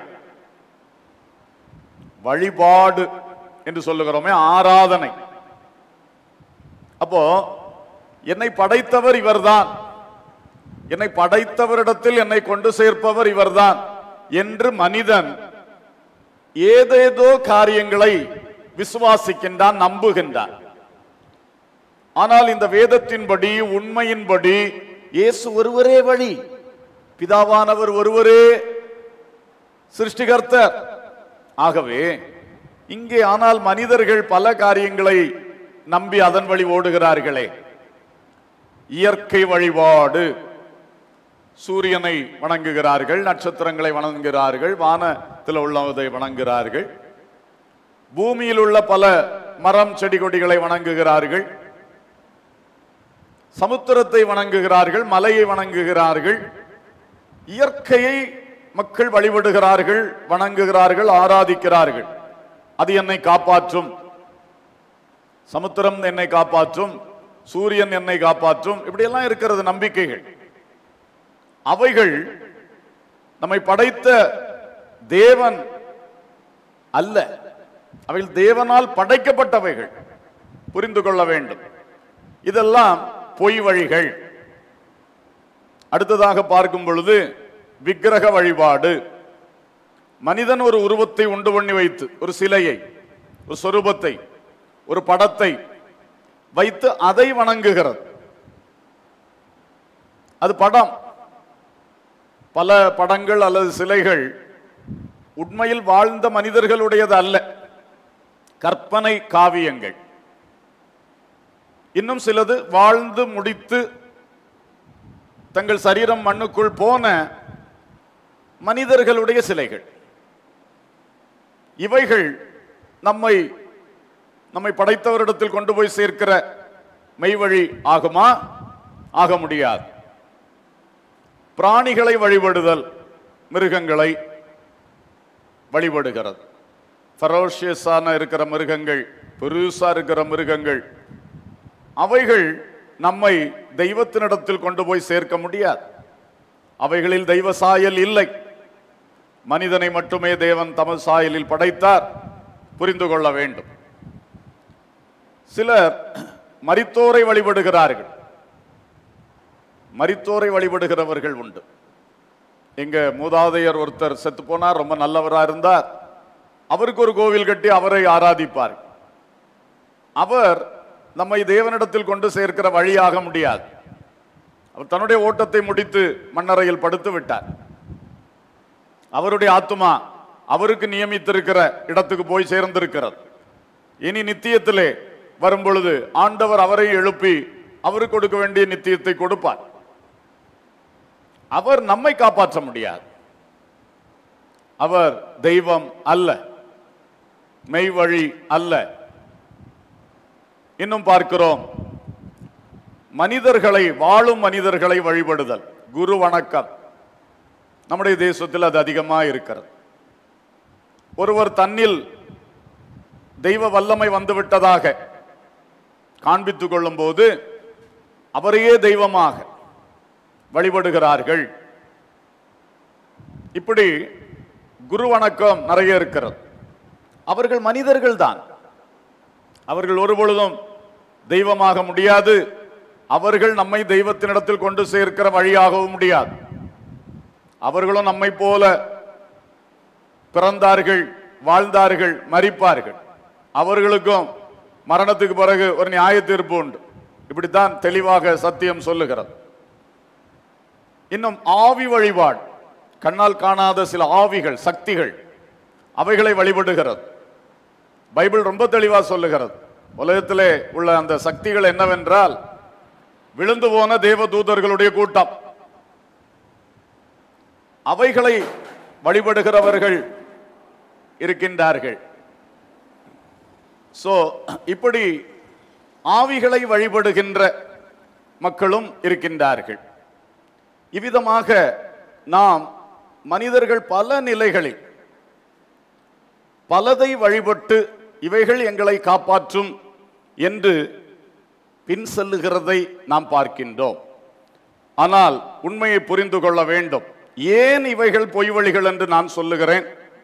வழிபாடு என்று சொல்லுகிறோமே ஆராதனை அப்போ என்னை படைத்தவர் இவர்தான் என்னை படைத்தவரிடத்தில் என்னை கொண்டு சேர்ப்பவர் இவர்தான் என்று மனிதன் ஏதேதோ காரியங்களை விசுவாசிக்கின்றான் நம்புகின்றான் ஆனால் இந்த வேதத்தின்படி உண்மையின்படி இயேசு ஒருவரே வழி பிதாவானவர் ஒருவரே சிருஷ்டிகர்த்தர் ஆகவே இங்கே ஆனால் மனிதர்கள் பல காரியங்களை நம்பி அதன் வழி ஓடுகிறார்களே இயற்கை வழிபாடு சூரியனை வணங்குகிறார்கள் நட்சத்திரங்களை வணங்குகிறார்கள் வானத்தில் உள்ளதை வணங்குகிறார்கள் பூமியில் உள்ள பல மரம் செடி கொடிகளை வணங்குகிறார்கள் சமுத்திரத்தை வணங்குகிறார்கள் மலையை வணங்குகிறார்கள் இயற்கையை மக்கள் வழிபடுகிறார்கள் வணங்குகிறார்கள் ஆராதிக்கிறார்கள் அது என்னை காப்பாற்றும் சமுத்திரம் என்னை காப்பாற்றும் சூரியன் என்னை காப்பாற்றும் இப்படியெல்லாம் இருக்கிறது நம்பிக்கைகள் அவைகள் நம்மை படைத்த தேவன் அல்ல அவைகள் தேவனால் படைக்கப்பட்டவைகள் புரிந்து கொள்ள வேண்டும் இதெல்லாம் பொய் வழிகள் அடுத்ததாக பார்க்கும் பொழுது விக்கிரக வழிபாடு மனிதன் ஒரு உருவத்தை உண்டு பண்ணி வைத்து ஒரு சிலையை ஒரு சொரூபத்தை ஒரு படத்தை வைத்து அதை வணங்குகிறது அது படம் பல படங்கள் அல்லது சிலைகள் உண்மையில் வாழ்ந்த மனிதர்களுடையது அல்ல கற்பனை காவியங்கள் இன்னும் சிலது வாழ்ந்து முடித்து தங்கள் சரீரம் மண்ணுக்குள் போன மனிதர்களுடைய சிலைகள் இவைகள் நம்மை நம்மை படைத்தவரிடத்தில் கொண்டு போய் சேர்க்கிற மெய்வழி ஆகுமா ஆக முடியாது பிராணிகளை வழிபடுதல் மிருகங்களை வழிபடுகிறது ஃபரோஷியஸான இருக்கிற மிருகங்கள் பெருசா இருக்கிற மிருகங்கள் அவைகள் நம்மை தெய்வத்தினிடத்தில் கொண்டு போய் சேர்க்க முடியாது அவைகளில் தெய்வ சாயல் இல்லை மனிதனை மட்டுமே தேவன் தமது சாயலில் படைத்தார் புரிந்து கொள்ள வேண்டும் சிலர் மரித்தோரை வழிபடுகிறார்கள் மரித்தோரை வழிபடுகிறவர்கள் உண்டு எங்க மூதாதையர் ஒருத்தர் செத்து போனார் ரொம்ப நல்லவரா இருந்தார் அவருக்கு ஒரு கோவில் கட்டி அவரை ஆராதிப்பார் அவர் நம்மை தேவனிடத்தில் கொண்டு சேர்க்கிற வழியாக முடியாது அவர் தன்னுடைய ஓட்டத்தை முடித்து மண்ணறையில் படுத்து விட்டார் அவருடைய ஆத்துமா அவருக்கு நியமித்திருக்கிற இடத்துக்கு போய் சேர்ந்திருக்கிறது இனி நித்தியத்திலே வரும் பொழுது ஆண்டவர் அவரை எழுப்பி அவருக்கு கொடுக்க வேண்டிய நித்தியத்தை கொடுப்பார் அவர் நம்மை காப்பாற்ற முடியாது அவர் தெய்வம் அல்ல மெய் வழி அல்ல இன்னும் பார்க்கிறோம் மனிதர்களை வாழும் மனிதர்களை வழிபடுதல் குரு வணக்கம் நம்முடைய தேசத்தில் அது அதிகமா இருக்கிறது ஒருவர் தன்னில் தெய்வ வல்லமை வந்துவிட்டதாக காண்பித்துக் கொள்ளும் போது அவரையே தெய்வமாக வழிபடுகிறார்கள் இப்படி குரு வணக்கம் நிறைய இருக்கிறது அவர்கள் மனிதர்கள் தான் அவர்கள் ஒருபொழுதும் தெய்வமாக முடியாது அவர்கள் நம்மை தெய்வத்தினிடத்தில் கொண்டு சேர்க்கிற வழியாகவும் முடியாது அவர்களும் நம்மை போல பிறந்தார்கள் வாழ்ந்தார்கள் மரிப்பார்கள் அவர்களுக்கும் மரணத்துக்கு பிறகு ஒரு நியாய தீர்ப்பு உண்டு இப்படித்தான் தெளிவாக சத்தியம் சொல்லுகிறது இன்னும் ஆவி வழிபாடு கண்ணால் காணாத சில ஆவிகள் சக்திகள் அவைகளை வழிபடுகிறது பைபிள் ரொம்ப தெளிவா சொல்லுகிறது உலகத்திலே உள்ள அந்த சக்திகள் என்னவென்றால் விழுந்து போன தேவ தூதர்களுடைய கூட்டம் அவைகளை வழிபடுகிறவர்கள் இருக்கின்றார்கள் சோ இப்படி ஆவிகளை வழிபடுகின்ற மக்களும் இருக்கின்றார்கள் இவ்விதமாக நாம் மனிதர்கள் பல நிலைகளில் பலதை வழிபட்டு இவைகள் எங்களை காப்பாற்றும் என்று பின் செல்லுகிறதை நாம் பார்க்கின்றோம் ஆனால் உண்மையை புரிந்து கொள்ள வேண்டும் ஏன் இவைகள் பொய் வழிகள் என்று நான் சொல்லுகிறேன்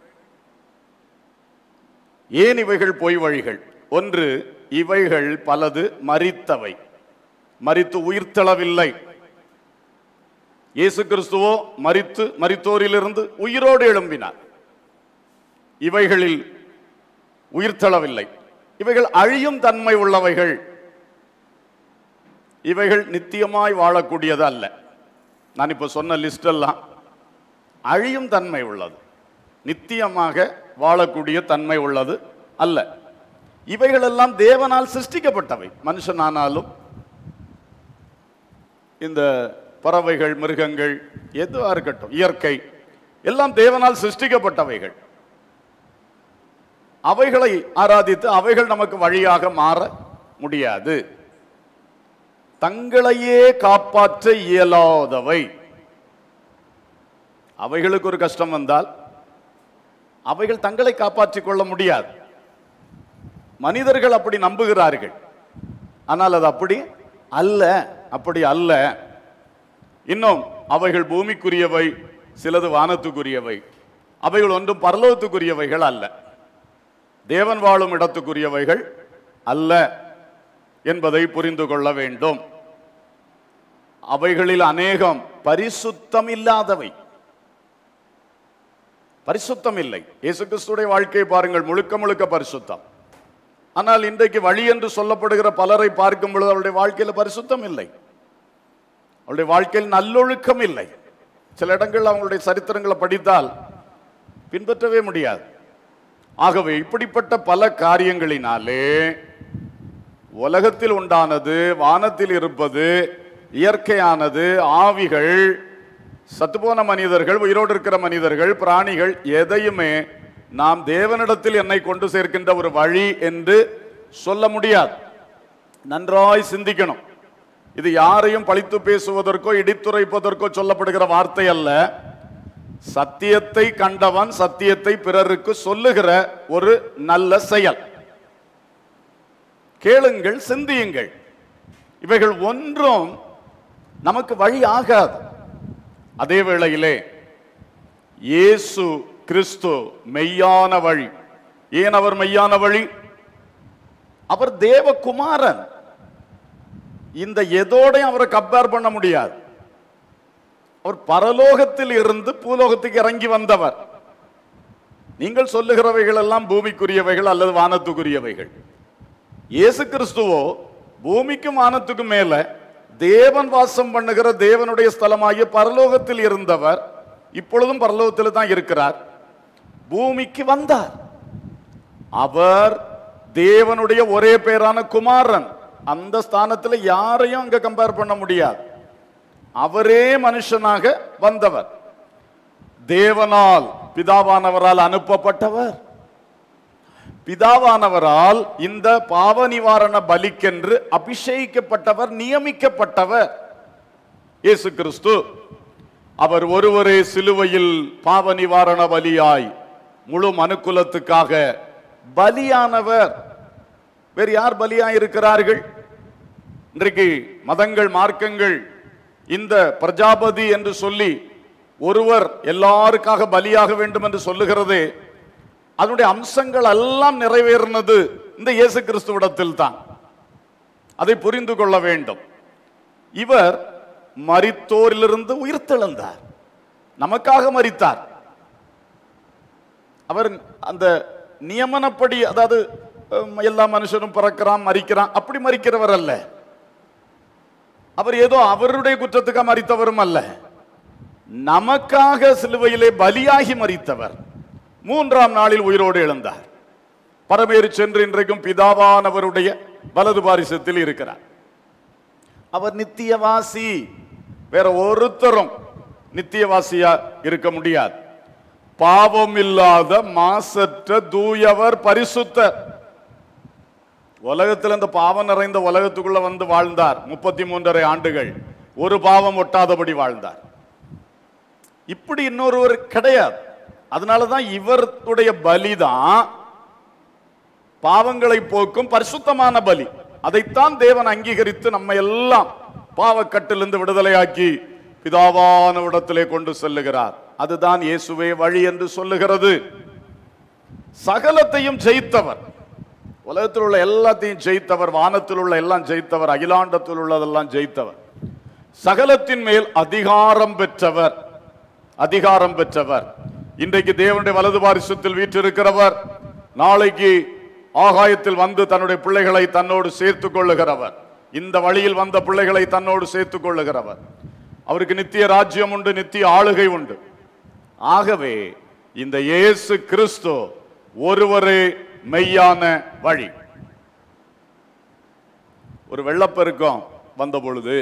ஏன் இவைகள் பொய் வழிகள் ஒன்று இவைகள் பலது மரித்தவை மரித்து உயிர்த்தளவில்லை இயேசு கிறிஸ்துவோ மரித்து மரித்தோரிலிருந்து உயிரோடு எழும்பினார் இவைகளில் உயிர்த்தளவில்லை இவைகள் அழியும் தன்மை உள்ளவைகள் இவைகள் நித்தியமாய் வாழக்கூடியது அல்ல நான் இப்ப சொன்ன லிஸ்ட் எல்லாம் அழியும் தன்மை உள்ளது நித்தியமாக வாழக்கூடிய தன்மை உள்ளது அல்ல இவைகள் எல்லாம் தேவனால் சிருஷ்டிக்கப்பட்டவை மனுஷனானாலும் இந்த பறவைகள் மிருகங்கள் எதுவா இருக்கட்டும் இயற்கை எல்லாம் தேவனால் சிருஷ்டிக்கப்பட்டவைகள் அவைகளை ஆராதித்து அவைகள் நமக்கு வழியாக மாற முடியாது தங்களையே காப்பாற்ற இயலாதவை அவைகளுக்கு ஒரு கஷ்டம் வந்தால் அவைகள் தங்களை காப்பாற்றிக் கொள்ள முடியாது மனிதர்கள் அப்படி நம்புகிறார்கள் ஆனால் அது அப்படி அல்ல அப்படி அல்ல இன்னும் அவைகள் பூமிக்குரியவை சிலது வானத்துக்குரியவை அவைகள் ஒன்றும் பரலோகத்துக்குரியவைகள் அல்ல தேவன் வாழும் இடத்துக்குரியவைகள் அல்ல என்பதை புரிந்து கொள்ள வேண்டும் அவைகளில் அநேகம் பரிசுத்தம் இல்லாதவை பரிசுத்தம் இல்லை இயேசு கிறிஸ்துடைய வாழ்க்கையை பாருங்கள் முழுக்க முழுக்க பரிசுத்தம் ஆனால் இன்றைக்கு வழி என்று சொல்லப்படுகிற பலரை பார்க்கும் பொழுது அவருடைய வாழ்க்கையில பரிசுத்தம் இல்லை அவருடைய வாழ்க்கையில் நல்லொழுக்கம் இல்லை சில இடங்கள் அவங்களுடைய சரித்திரங்களை படித்தால் பின்பற்றவே முடியாது ஆகவே இப்படிப்பட்ட பல காரியங்களினாலே உலகத்தில் உண்டானது வானத்தில் இருப்பது இயற்கையானது ஆவிகள் சத்துப்போன மனிதர்கள் உயிரோடு இருக்கிற மனிதர்கள் பிராணிகள் எதையுமே நாம் தேவனிடத்தில் என்னை கொண்டு சேர்க்கின்ற ஒரு வழி என்று சொல்ல முடியாது நன்றாய் சிந்திக்கணும் இது யாரையும் பழித்து பேசுவதற்கோ இடித்துரைப்பதற்கோ சொல்லப்படுகிற வார்த்தை அல்ல சத்தியத்தை கண்டவன் சத்தியத்தை பிறருக்கு சொல்லுகிற ஒரு நல்ல செயல் கேளுங்கள் சிந்தியுங்கள் இவைகள் ஒன்றும் நமக்கு வழி ஆகாது அதே வேளையிலே இயேசு கிறிஸ்து மெய்யான வழி ஏன் அவர் மெய்யான வழி அவர் தேவகுமாரன் இந்த எதோடையும் அவரை கம்பேர் பண்ண முடியாது அவர் பரலோகத்தில் இருந்து பூலோகத்துக்கு இறங்கி வந்தவர் நீங்கள் சொல்லுகிறவைகள் எல்லாம் பூமிக்குரியவைகள் அல்லது வானத்துக்குரியவைகள் இயேசு கிறிஸ்துவோ பூமிக்கும் வானத்துக்கும் மேல தேவன் வாசம் பண்ணுகிற தேவனுடைய ஸ்தலமாகிய பரலோகத்தில் இருந்தவர் இப்பொழுதும் பரலோகத்தில் தான் இருக்கிறார் பூமிக்கு வந்தார் அவர் தேவனுடைய ஒரே பேரான குமாரன் அந்த ஸ்தானத்தில் யாரையும் அங்க கம்பேர் பண்ண முடியாது அவரே மனுஷனாக வந்தவர் தேவனால் பிதாவானவரால் அனுப்பப்பட்டவர் பிதாவானவரால் இந்த பாவ நிவாரண பலிக்கென்று அபிஷேகிக்கப்பட்டவர் நியமிக்கப்பட்டவர் இயேசு கிறிஸ்து அவர் ஒருவரே சிலுவையில் பாவ நிவாரண பலியாய் முழு மனுக்குலத்துக்காக பலியானவர் வேறு யார் பலியாய் இருக்கிறார்கள் இன்றைக்கு மதங்கள் மார்க்கங்கள் இந்த பிரஜாபதி என்று சொல்லி ஒருவர் எல்லாருக்காக பலியாக வேண்டும் என்று சொல்லுகிறதே அதனுடைய அம்சங்கள் எல்லாம் நிறைவேறினது இந்த இயேசு கிறிஸ்துவிடத்தில் தான் அதை புரிந்து கொள்ள வேண்டும் இவர் மரித்தோரிலிருந்து உயிர்த்தெழுந்தார் நமக்காக மரித்தார் அவர் அந்த நியமனப்படி அதாவது ஹம், எல்லா மனுஷனும் பிறக்கிறான் மரிக்கிறான் அப்படி மரிக்கிறவர் அல்ல அவர் ஏதோ அவருடைய குற்றத்துக்காக மரித்தவரும் அல்ல நமக்காக சிலுவையிலே பலியாகி மரித்தவர் மூன்றாம் நாளில் உயிரோடு எழுந்தார் பரமேறி சென்று இன்றைக்கும் பிதாவானவருடைய வலது பாரிசத்தில் இருக்கிறார் அவர் நித்தியவாசி வேற ஒருத்தரும் நித்தியவாசியா இருக்க முடியாது பாவம் இல்லாத மாசற்ற தூயவர் பரிசுத்தர் உலகத்தில் இந்த பாவம் நிறைந்த உலகத்துக்குள்ள வந்து வாழ்ந்தார் முப்பத்தி மூன்றரை ஆண்டுகள் ஒரு பாவம் ஒட்டாதபடி வாழ்ந்தார் இப்படி இன்னொருவர் கிடையாது அதனாலதான் இவருடைய பலிதான் பாவங்களை போக்கும் பரிசுத்தமான பலி அதைத்தான் தேவன் அங்கீகரித்து நம்ம எல்லாம் பாவக்கட்டிலிருந்து விடுதலையாக்கி பிதாவான இடத்திலே கொண்டு செல்லுகிறார் அதுதான் இயேசுவே வழி என்று சொல்லுகிறது சகலத்தையும் ஜெயித்தவர் உலகத்தில் உள்ள எல்லாத்தையும் ஜெயித்தவர் வானத்தில் உள்ள எல்லாம் ஜெயித்தவர் அகிலாண்டத்தில் உள்ளதெல்லாம் ஜெயித்தவர் சகலத்தின் மேல் அதிகாரம் பெற்றவர் அதிகாரம் பெற்றவர் இன்றைக்கு தேவனுடைய வலது பாரிசத்தில் வீற்றிருக்கிறவர் நாளைக்கு ஆகாயத்தில் வந்து தன்னுடைய பிள்ளைகளை தன்னோடு சேர்த்துக் கொள்ளுகிறவர் இந்த வழியில் வந்த பிள்ளைகளை தன்னோடு சேர்த்துக் கொள்ளுகிறவர் அவருக்கு நித்திய ராஜ்யம் உண்டு நித்திய ஆளுகை உண்டு ஆகவே இந்த இயேசு கிறிஸ்து ஒருவரே மெய்யான வழி ஒரு வெள்ளப்பெருக்கம் வந்த பொழுது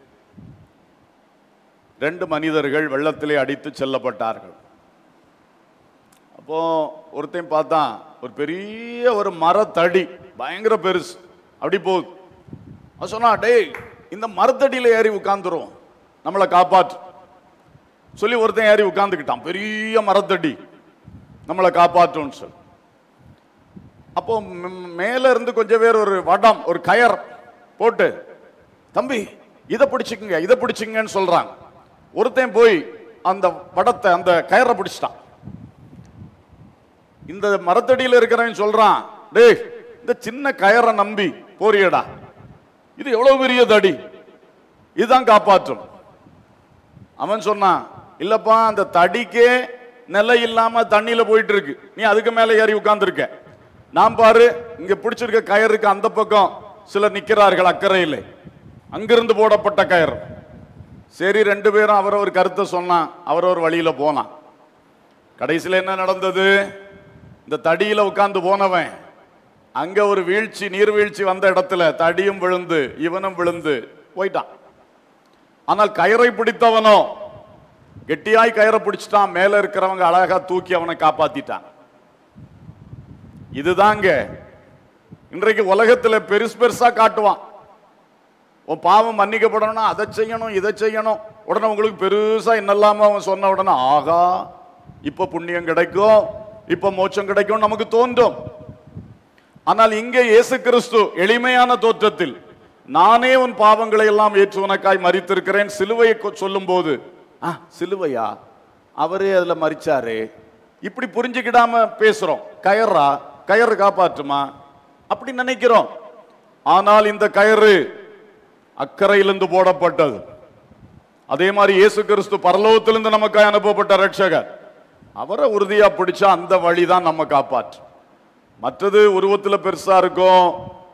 ரெண்டு மனிதர்கள் வெள்ளத்திலே அடித்து செல்லப்பட்டார்கள் அப்போ ஒருத்தையும் பார்த்தான் ஒரு பெரிய ஒரு மரத்தடி பயங்கர பெருசு அப்படி போகுது அவன் சொன்னா டேய் இந்த மரத்தடியில ஏறி உட்கார்ந்துரும் நம்மளை காப்பாற்று சொல்லி ஒருத்தன் ஏறி உட்கார்ந்துக்கிட்டான் பெரிய மரத்தடி நம்மளை காப்பாற்றும்னு சொல்லி அப்போ ம்- மேல இருந்து கொஞ்சம் பேர் ஒரு வடம் ஒரு கயர் போட்டு தம்பி இதை பிடிச்சிக்குங்க இதை பிடிச்சிங்கன்னு சொல்றாங்க ஒருத்தன் போய் அந்த வடத்தை அந்த கயரை பிடிச்சிட்டான் இந்த மரத்தடியில இருக்கிறவன் சொல்றான் டேய் இந்த சின்ன கயரை நம்பி போறியடா இது எவ்வளவு பெரிய தடி இதுதான் காப்பாற்றும் அவன் சொன்னான் இல்லப்பா அந்த தடிக்கே நிலை இல்லாம தண்ணியில போயிட்டு இருக்கு நீ அதுக்கு மேல ஏறி உட்கார்ந்துருக்க நான் பாரு இங்க பிடிச்சிருக்க கயருக்கு அந்த பக்கம் சிலர் நிக்கிறார்கள் அக்கறையில் அங்கிருந்து போடப்பட்ட கயர் சரி ரெண்டு பேரும் அவரவர் கருத்தை சொன்னான் அவரவர் வழியில போனான் கடைசியில் என்ன நடந்தது இந்த தடியில உட்கார்ந்து போனவன் அங்க ஒரு வீழ்ச்சி நீர்வீழ்ச்சி வந்த இடத்துல தடியும் விழுந்து இவனும் விழுந்து போயிட்டான் ஆனால் கயரை பிடித்தவனோ கெட்டியாய் கயரை பிடிச்சிட்டான் மேல இருக்கிறவங்க அழகா தூக்கி அவனை காப்பாத்திட்டான் இதுதாங்க இன்றைக்கு உலகத்துல பெருசு பெருசா காட்டுவான் உன் பாவம் மன்னிக்கப்படணும்னா அதை செய்யணும் இதை செய்யணும் உடனே உங்களுக்கு பெருசா என்னெல்லாம அவன் சொன்ன உடனே ஆகா இப்ப புண்ணியம் கிடைக்கும் இப்ப மோட்சம் கிடைக்கும் நமக்கு தோன்றும் ஆனால் இங்கே இயேசு கிறிஸ்து எளிமையான தோற்றத்தில் நானே உன் பாவங்களை எல்லாம் ஏற்று உனக்காய் மறித்திருக்கிறேன் சிலுவையை சொல்லும் போது ஆ சிலுவையா அவரே அதுல மறிச்சாரு இப்படி புரிஞ்சுக்கிடாம பேசுறோம் கயறா கயறு காப்பாற்றுமா அப்படி நினைக்கிறோம் ஆனால் இந்த கயறு அக்கறையிலிருந்து போடப்பட்டது அதே மாதிரி இயேசு கிறிஸ்து பரலோகத்திலிருந்து நமக்காய் அனுப்பப்பட்ட ரட்சகர் அவரை உறுதியா பிடிச்சா அந்த வழிதான் நம்ம காப்பாற்று மற்றது உருவத்துல பெருசா இருக்கும்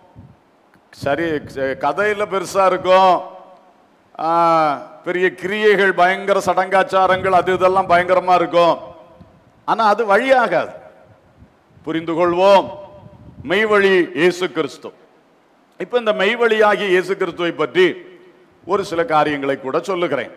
சரி ச- கதையில பெருசா இருக்கும் ஆ, பெரிய கிரியைகள் பயங்கர சடங்காச்சாரங்கள் அது இதெல்லாம் பயங்கரமா இருக்கும் ஆனா அது வழியாகாது புரிந்து கொள்வோம் மெய்வழி இயேசு கிறிஸ்து இப்ப இந்த மெய்வழியாகிய இயேசு கிறிஸ்துவை பற்றி ஒரு சில காரியங்களை கூட சொல்லுகிறேன்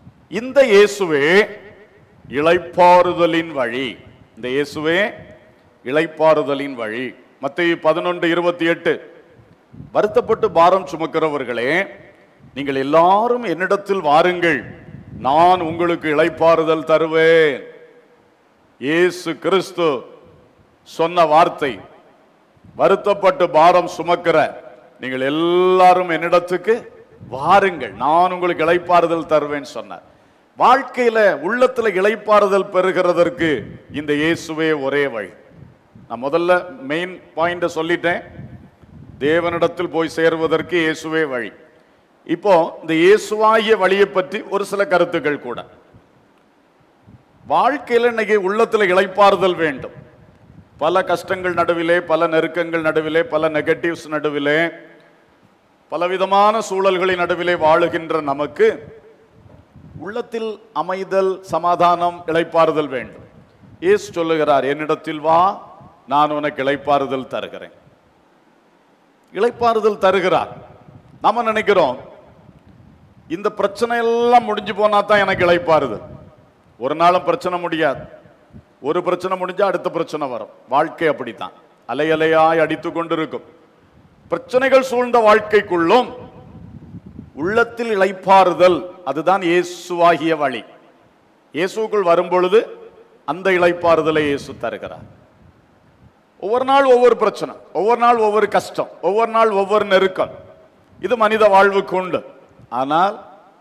இந்த இயேசுவே இளைப்பாறுதலின் வழி இந்த இயேசுவே இளைப்பாறுதலின் வழி மத்திய பதினொன்று இருபத்தி எட்டு வருத்தப்பட்டு பாரம் சுமக்கிறவர்களே நீங்கள் எல்லாரும் என்னிடத்தில் வாருங்கள் நான் உங்களுக்கு இளைப்பாறுதல் தருவேன் இயேசு கிறிஸ்து சொன்ன வார்த்தை வருத்தப்பட்டு பாரம் சுமக்கிற நீங்கள் எல்லாரும் என்னிடத்துக்கு வாருங்கள் நான் உங்களுக்கு இளைப்பாறுதல் தருவேன் சொன்னார் வாழ்க்கையில உள்ளத்துல இளைப்பாறுதல் பெறுகிறதற்கு இந்த இயேசுவே ஒரே வழி நான் முதல்ல மெயின் பாயிண்ட சொல்லிட்டேன் தேவனிடத்தில் போய் சேருவதற்கு இயேசுவே வழி இப்போ இந்த இயேசுவாகிய வழியை பற்றி ஒரு சில கருத்துக்கள் கூட வாழ்க்கையில இன்னைக்கு உள்ளத்துல இளைப்பாறுதல் வேண்டும் பல கஷ்டங்கள் நடுவிலே பல நெருக்கங்கள் நடுவிலே பல நெகட்டிவ்ஸ் நடுவிலே பலவிதமான சூழல்களின் நடுவிலே வாழுகின்ற நமக்கு உள்ளத்தில் அமைதல் சமாதானம் இளைப்பாறுதல் வேண்டும் இயேசு சொல்லுகிறார் என்னிடத்தில் வா நான் உனக்கு இளைப்பாறுதல் தருகிறேன் இளைப்பாறுதல் தருகிறார் நாம நினைக்கிறோம் இந்த பிரச்சனை எல்லாம் முடிஞ்சு போனா தான் எனக்கு இளைப்பாறுதல் ஒரு நாளும் பிரச்சனை முடியாது ஒரு பிரச்சனை முடிஞ்சா அடுத்த பிரச்சனை வரும் வாழ்க்கை அப்படித்தான் அலை அலையாய் அடித்து கொண்டிருக்கும் பிரச்சனைகள் சூழ்ந்த வாழ்க்கைக்குள்ளும் உள்ளத்தில் இளைப்பாறுதல் அதுதான் இயேசுவாகிய வழி இயேசுக்குள் வரும்பொழுது அந்த இளைப்பாறுதலை இயேசு தருகிறார் ஒவ்வொரு நாள் ஒவ்வொரு பிரச்சனை ஒவ்வொரு நாள் ஒவ்வொரு கஷ்டம் ஒவ்வொரு நாள் ஒவ்வொரு நெருக்கம் இது மனித வாழ்வுக்கு உண்டு ஆனால்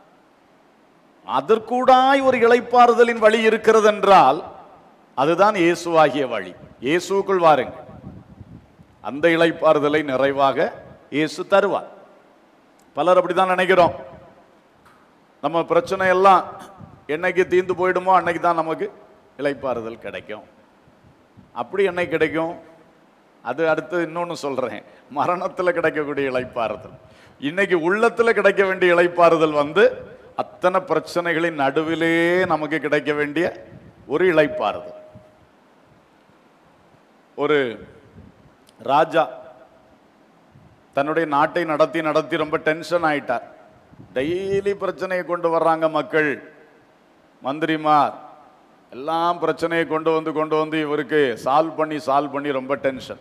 அதற்கூடாய் ஒரு இளைப்பாறுதலின் வழி இருக்கிறது என்றால் அதுதான் இயேசுவாகிய வழி இயேசுக்குள் வாருங்கள் அந்த இளைப்பாறுதலை நிறைவாக இயேசு தருவார் பலர் அப்படிதான் நினைக்கிறோம் நம்ம பிரச்சனை எல்லாம் என்னைக்கு தீர்ந்து போயிடுமோ அன்னைக்கு தான் நமக்கு இளைப்பாறுதல் கிடைக்கும் அப்படி என்னைக்கு கிடைக்கும் அது அடுத்து இன்னொன்னு சொல்றேன் மரணத்துல கிடைக்கக்கூடிய இளைப்பாறுதல் இன்னைக்கு உள்ளத்துல கிடைக்க வேண்டிய இளைப்பாறுதல் வந்து அத்தனை பிரச்சனைகளின் நடுவிலே நமக்கு கிடைக்க வேண்டிய ஒரு இளைப்பாறுதல் ஒரு ராஜா தன்னுடைய நாட்டை நடத்தி நடத்தி ரொம்ப டென்ஷன் ஆயிட்டார் டெய்லி பிரச்சனையை கொண்டு வர்றாங்க மக்கள் மந்திரிமார் எல்லாம் பிரச்சனையை கொண்டு வந்து கொண்டு வந்து இவருக்கு சால்வ் பண்ணி சால்வ் பண்ணி ரொம்ப டென்ஷன்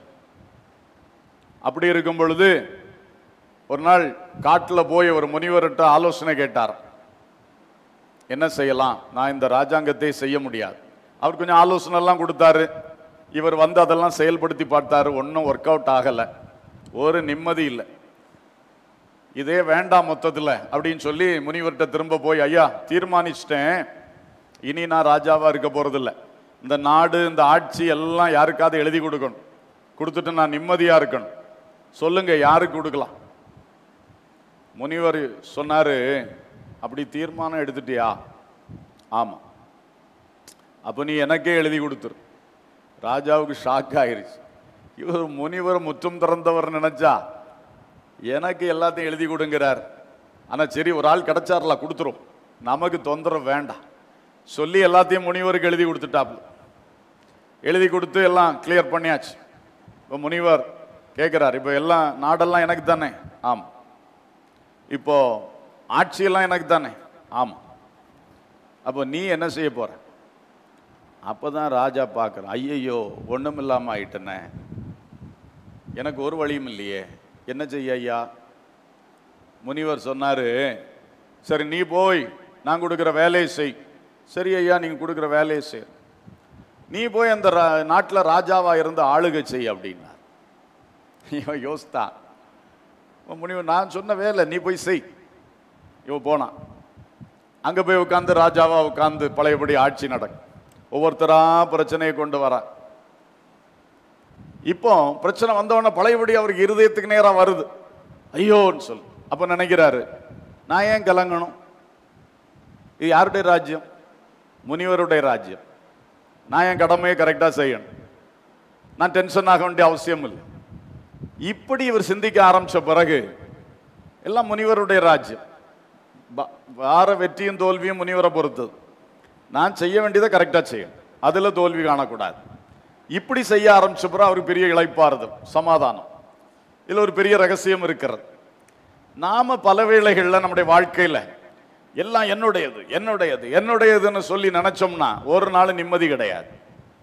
அப்படி இருக்கும் பொழுது ஒரு நாள் காட்டில் போய் ஒரு முனிவர்கிட்ட ஆலோசனை கேட்டார் என்ன செய்யலாம் நான் இந்த ராஜாங்கத்தை செய்ய முடியாது அவர் கொஞ்சம் ஆலோசனை எல்லாம் கொடுத்தாரு இவர் வந்து அதெல்லாம் செயல்படுத்தி பார்த்தாரு ஒன்றும் ஒர்க் அவுட் ஆகலை ஒரு நிம்மதி இல்லை இதே வேண்டாம் மொத்தத்தில் அப்படின்னு சொல்லி முனிவர்கிட்ட திரும்ப போய் ஐயா தீர்மானிச்சிட்டேன் இனி நான் ராஜாவா இருக்க போறதில்ல இந்த நாடு இந்த ஆட்சி எல்லாம் யாருக்காவது எழுதி கொடுக்கணும் கொடுத்துட்டு நான் நிம்மதியா இருக்கணும் சொல்லுங்க யாருக்கு கொடுக்கலாம் முனிவர் சொன்னாரு அப்படி தீர்மானம் எடுத்துட்டியா ஆமா அப்ப நீ எனக்கே எழுதி கொடுத்துரு ராஜாவுக்கு ஷாக் ஆயிருச்சு இவர் முனிவர் முற்றும் திறந்தவர் நினைச்சா எனக்கு எல்லாத்தையும் எழுதி கொடுங்கிறார் ஆனா சரி ஒரு ஆள் கிடைச்சார்ல கொடுத்துரும் நமக்கு தொந்தரவு வேண்டாம் சொல்லி எல்லாத்தையும் முனிவருக்கு எழுதி கொடுத்துட்டாப்ல எழுதி கொடுத்து எல்லாம் கிளியர் பண்ணியாச்சு இப்போ முனிவர் கேட்குறார் இப்போ எல்லாம் நாடெல்லாம் எனக்கு தானே ஆமாம் இப்போ ஆட்சியெல்லாம் எனக்கு தானே ஆமாம் அப்போ நீ என்ன செய்ய போற அப்போ தான் ராஜா பார்க்குறான் ஐயையோ ஒன்றும் இல்லாமல் ஆயிட்டனே எனக்கு ஒரு வழியும் இல்லையே என்ன செய்ய ஐயா முனிவர் சொன்னாரு சரி நீ போய் நான் கொடுக்குற வேலையை செய் சரி ஐயா நீங்க கொடுக்குற வேலையை செய் நீ போய் அந்த ரா- நாட்டுல ராஜாவா இருந்து ஆளுகை செய் அப்படின்னார் இவன் யோசித்தான் இவன் முனிவர் நான் சொன்ன வேலை நீ போய் செய் இவன் போனான் அங்க போய் உட்கார்ந்து ராஜாவா உட்கார்ந்து பழையபடி ஆட்சி நடக்கும் ஒவ்வொருத்தரா பிரச்சனையை கொண்டு வரான் இப்போ பிரச்சனை வந்தவொடனே பழையபடி அவருக்கு இருதயத்துக்கு நேரா வருது ஐயோன்னு சொல்லு அப்ப நினைக்கிறாரு நான் ஏன் கலங்கணும் இது யாருடைய ராஜ்யம் முனிவருடைய ராஜ்யம் நான் என் கடமையை கரெக்டா செய்யணும் நான் டென்ஷன் ஆக வேண்டிய அவசியம் இல்லை இப்படி இவர் சிந்திக்க ஆரம்பிச்ச பிறகு எல்லாம் முனிவருடைய ராஜ்யம் ப- வார வெற்றியும் தோல்வியும் முனிவரை பொறுத்தது நான் செய்ய வேண்டியதை கரெக்டா செய்யணும் அதுல தோல்வி காணக்கூடாது இப்படி செய்ய ஆரம்பிச்ச பிறகு அவருக்கு பெரிய இளைப்பாறுதல் சமாதானம் இதுல ஒரு பெரிய ரகசியம் இருக்கிறது நாம பல வேளைகள்ல நம்முடைய வாழ்க்கையில எல்லாம் என்னுடையது என்னுடையது என்னுடையதுன்னு சொல்லி நினைச்சோம்னா ஒரு நாள் நிம்மதி கிடையாது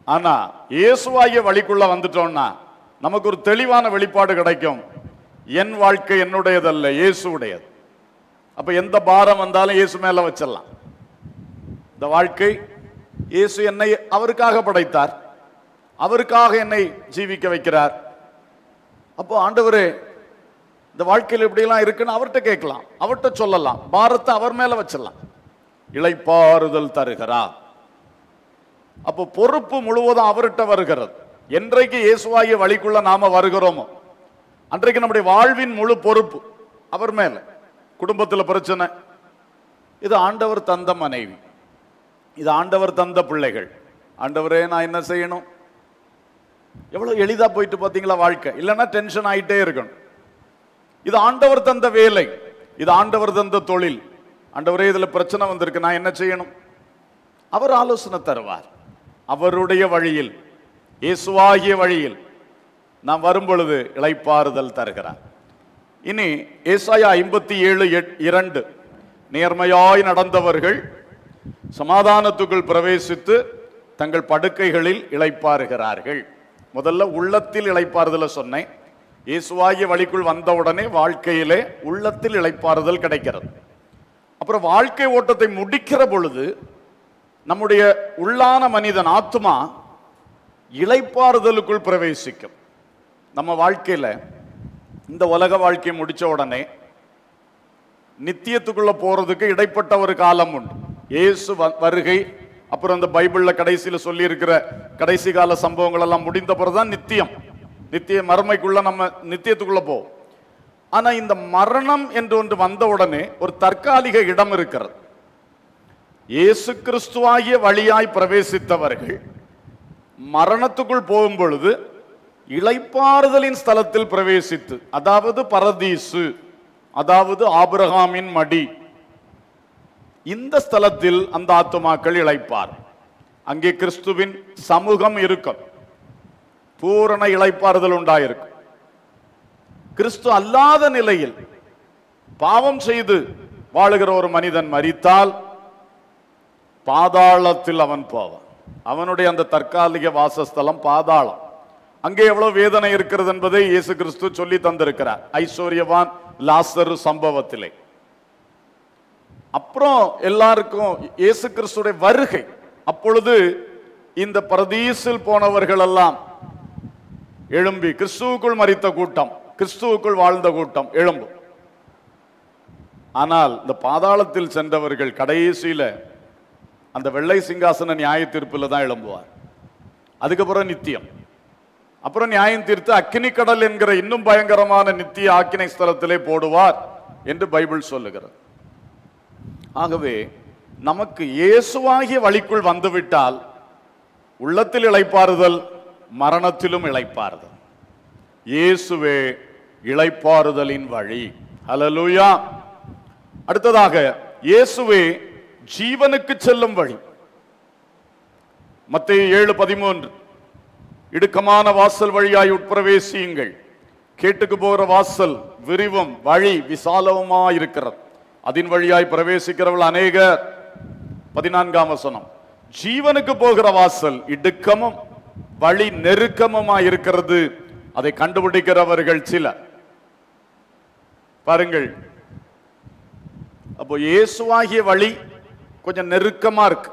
ஆனா இயேசுவாகிய வழிக்குள்ள வந்துட்டோம்னா நமக்கு ஒரு தெளிவான வெளிப்பாடு கிடைக்கும் என் வாழ்க்கை என்னுடையதல்ல இயேசுடையது அப்ப எந்த பாரம் வந்தாலும் இயேசு மேல வச்சிடலாம் இந்த வாழ்க்கை இயேசு என்னை அவருக்காக படைத்தார் அவருக்காக என்னை ஜீவிக்க வைக்கிறார் அப்போ ஆண்டவரே இந்த வாழ்க்கையில் இப்படியெல்லாம் இருக்குன்னு அவர்கிட்ட கேட்கலாம் அவர்கிட்ட சொல்லலாம் பாரத்தை அவர் மேல வச்சிடலாம் இளைப்பாறுதல் தருகிறார் அப்போ பொறுப்பு முழுவதும் அவர்கிட்ட வருகிறது என்றைக்கு இயேசுவாகிய வழிக்குள்ள நாம வருகிறோமோ அன்றைக்கு நம்முடைய வாழ்வின் முழு பொறுப்பு அவர் மேல குடும்பத்துல பிரச்சனை இது ஆண்டவர் தந்த மனைவி இது ஆண்டவர் தந்த பிள்ளைகள் ஆண்டவரே நான் என்ன செய்யணும் எவ்வளவு எளிதா போயிட்டு பாத்தீங்களா வாழ்க்கை இல்லைன்னா டென்ஷன் ஆயிட்டே இருக்கணும் இது ஆண்டவர் தந்த வேலை இது ஆண்டவர் தந்த தொழில் ஆண்டவரே இதுல பிரச்சனை வந்திருக்கு நான் என்ன செய்யணும் அவர் ஆலோசனை தருவார் அவருடைய வழியில் இயேசுவாகிய வழியில் நாம் வரும் பொழுது இளைப்பாறுதல் தருகிறார் இனி ஏசாயா ஐம்பத்தி ஏழு இரண்டு நேர்மையாய் நடந்தவர்கள் சமாதானத்துக்குள் பிரவேசித்து தங்கள் படுக்கைகளில் இளைப்பாறுகிறார்கள் முதல்ல உள்ளத்தில் இளைப்பாறுதலை சொன்னேன் இயேசுவாகிய வழிக்குள் வந்தவுடனே வாழ்க்கையிலே உள்ளத்தில் இளைப்பாறுதல் கிடைக்கிறது அப்புறம் வாழ்க்கை ஓட்டத்தை முடிக்கிற பொழுது நம்முடைய உள்ளான மனிதன் ஆத்மா இளைப்பாறுதலுக்குள் பிரவேசிக்கும் நம்ம வாழ்க்கையில இந்த உலக வாழ்க்கையை முடிச்ச உடனே நித்தியத்துக்குள்ள போறதுக்கு இடைப்பட்ட ஒரு காலம் உண்டு இயேசு வ- வருகை அப்புறம் இந்த பைபிள்ல கடைசியில சொல்லி இருக்கிற கடைசி கால சம்பவங்கள் எல்லாம் முடிந்த பிறகுதான் நித்தியம் நித்திய மறுமைக்குள்ள நம்ம நித்தியத்துக்குள்ள போவோம் ஆனா இந்த மரணம் என்று ஒன்று வந்த உடனே ஒரு தற்காலிக இடம் இருக்கிறது இயேசு கிறிஸ்துவாகிய வழியாய் பிரவேசித்தவர்கள் மரணத்துக்குள் போகும் பொழுது இளைப்பாறுதலின் ஸ்தலத்தில் பிரவேசித்து அதாவது பரதீசு அதாவது ஆபிரகாமின் மடி இந்த ஸ்தலத்தில் அந்த ஆத்துமாக்கள் இளைப்பார் அங்கே கிறிஸ்துவின் சமூகம் இருக்கும் பூரண இளைப்பாறுதல் உண்டாயிருக்கும் கிறிஸ்து அல்லாத நிலையில் பாவம் செய்து வாழுகிற ஒரு மனிதன் மரித்தால் பாதாளத்தில் அவன் போவான் அவனுடைய அந்த தற்காலிக வாசஸ்தலம் பாதாளம் அங்கே எவ்வளவு வேதனை இருக்கிறது என்பதை இயேசு கிறிஸ்து சொல்லி தந்திருக்கிறார் ஐஸ்வர்யவான் லாசரு சம்பவத்திலே அப்புறம் எல்லாருக்கும் இயேசு கிறிஸ்துடைய வருகை அப்பொழுது இந்த பரதீசில் போனவர்கள் எல்லாம் எழும்பி கிறிஸ்துவுக்குள் மரித்த கூட்டம் கிறிஸ்துவுக்குள் வாழ்ந்த கூட்டம் எழும்பும் ஆனால் இந்த பாதாளத்தில் சென்றவர்கள் கடைசியில அந்த வெள்ளை சிங்காசன நியாய தீர்ப்பில் தான் எழும்புவார் அதுக்கப்புறம் நித்தியம் அப்புறம் நியாயம் தீர்த்து அக்கினி கடல் என்கிற இன்னும் பயங்கரமான நித்திய ஆக்கினை ஸ்தலத்திலே போடுவார் என்று பைபிள் சொல்லுகிறது ஆகவே நமக்கு இயேசுவாகிய வழிக்குள் வந்துவிட்டால் உள்ளத்தில் இளைப்பாறுதல் மரணத்திலும் இளைப்பாறுதல் இயேசுவே இளைப்பாறுதலின் வழி ஹalleluya அடுத்ததாக இயேசுவே ஜீவனுக்கு செல்லும் வழி மத்தேயு ஏழு பதிமூன்று இடுக்கமான வாசல் வழியாய் உட்பிரவேசியுங்கள் கேட்டுக்கு போகிற வாசல் விரிவும் வழி விசாலவுமா இருக்கிறது அதன் வழியாய் பிரவேசிக்கிறவள் அநேகர் பதினான்காம் வசனம் ஜீவனுக்கு போகிற வாசல் இடுக்கமும் வழி நெருக்கமுமா இருக்கிறது அதை கண்டுபிடிக்கிறவர்கள் சிலர் பாருங்கள் அப்போ இயேசுவாகிய வழி கொஞ்சம் நெருக்கமா இருக்கு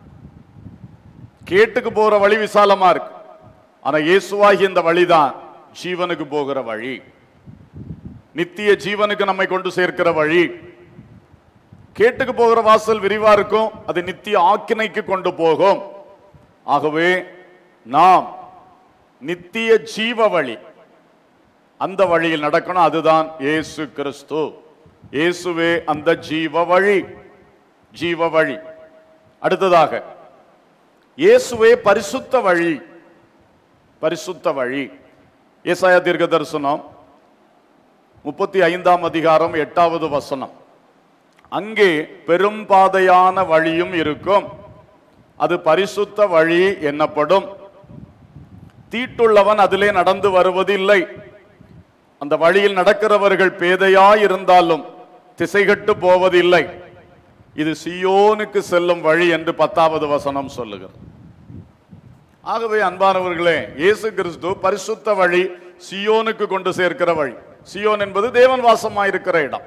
கேட்டுக்கு போற வழி விசாலமா இருக்கு ஆனா இயேசுவாகிய இந்த வழிதான் ஜீவனுக்கு போகிற வழி நித்திய ஜீவனுக்கு நம்மை கொண்டு சேர்க்கிற வழி கேட்டுக்கு போகிற வாசல் விரிவா இருக்கும் அது நித்திய ஆக்கினைக்கு கொண்டு போகும் ஆகவே நாம் நித்திய ஜீவ வழி அந்த வழியில் நடக்கணும் அதுதான் இயேசு கிறிஸ்து இயேசுவே அந்த ஜீவ வழி ஜீவ வழி அடுத்ததாக இயேசுவே பரிசுத்த வழி பரிசுத்த வழி ஏசாயா தீர்க்க தரிசனம் முப்பத்தி ஐந்தாம் அதிகாரம் எட்டாவது வசனம் அங்கே பெரும் பாதையான வழியும் இருக்கும் அது பரிசுத்த வழி என்னப்படும் தீட்டுள்ளவன் அதிலே நடந்து வருவதில்லை அந்த வழியில் நடக்கிறவர்கள் பேதையாய் இருந்தாலும் திசைகட்டு போவதில்லை இது சியோனுக்கு செல்லும் வழி என்று பத்தாவது வசனம் சொல்லுகிறது ஆகவே அன்பானவர்களே இயேசு கிறிஸ்து பரிசுத்த வழி சியோனுக்கு கொண்டு சேர்க்கிற வழி சியோன் என்பது தேவன் வாசமாயிருக்கிற இடம்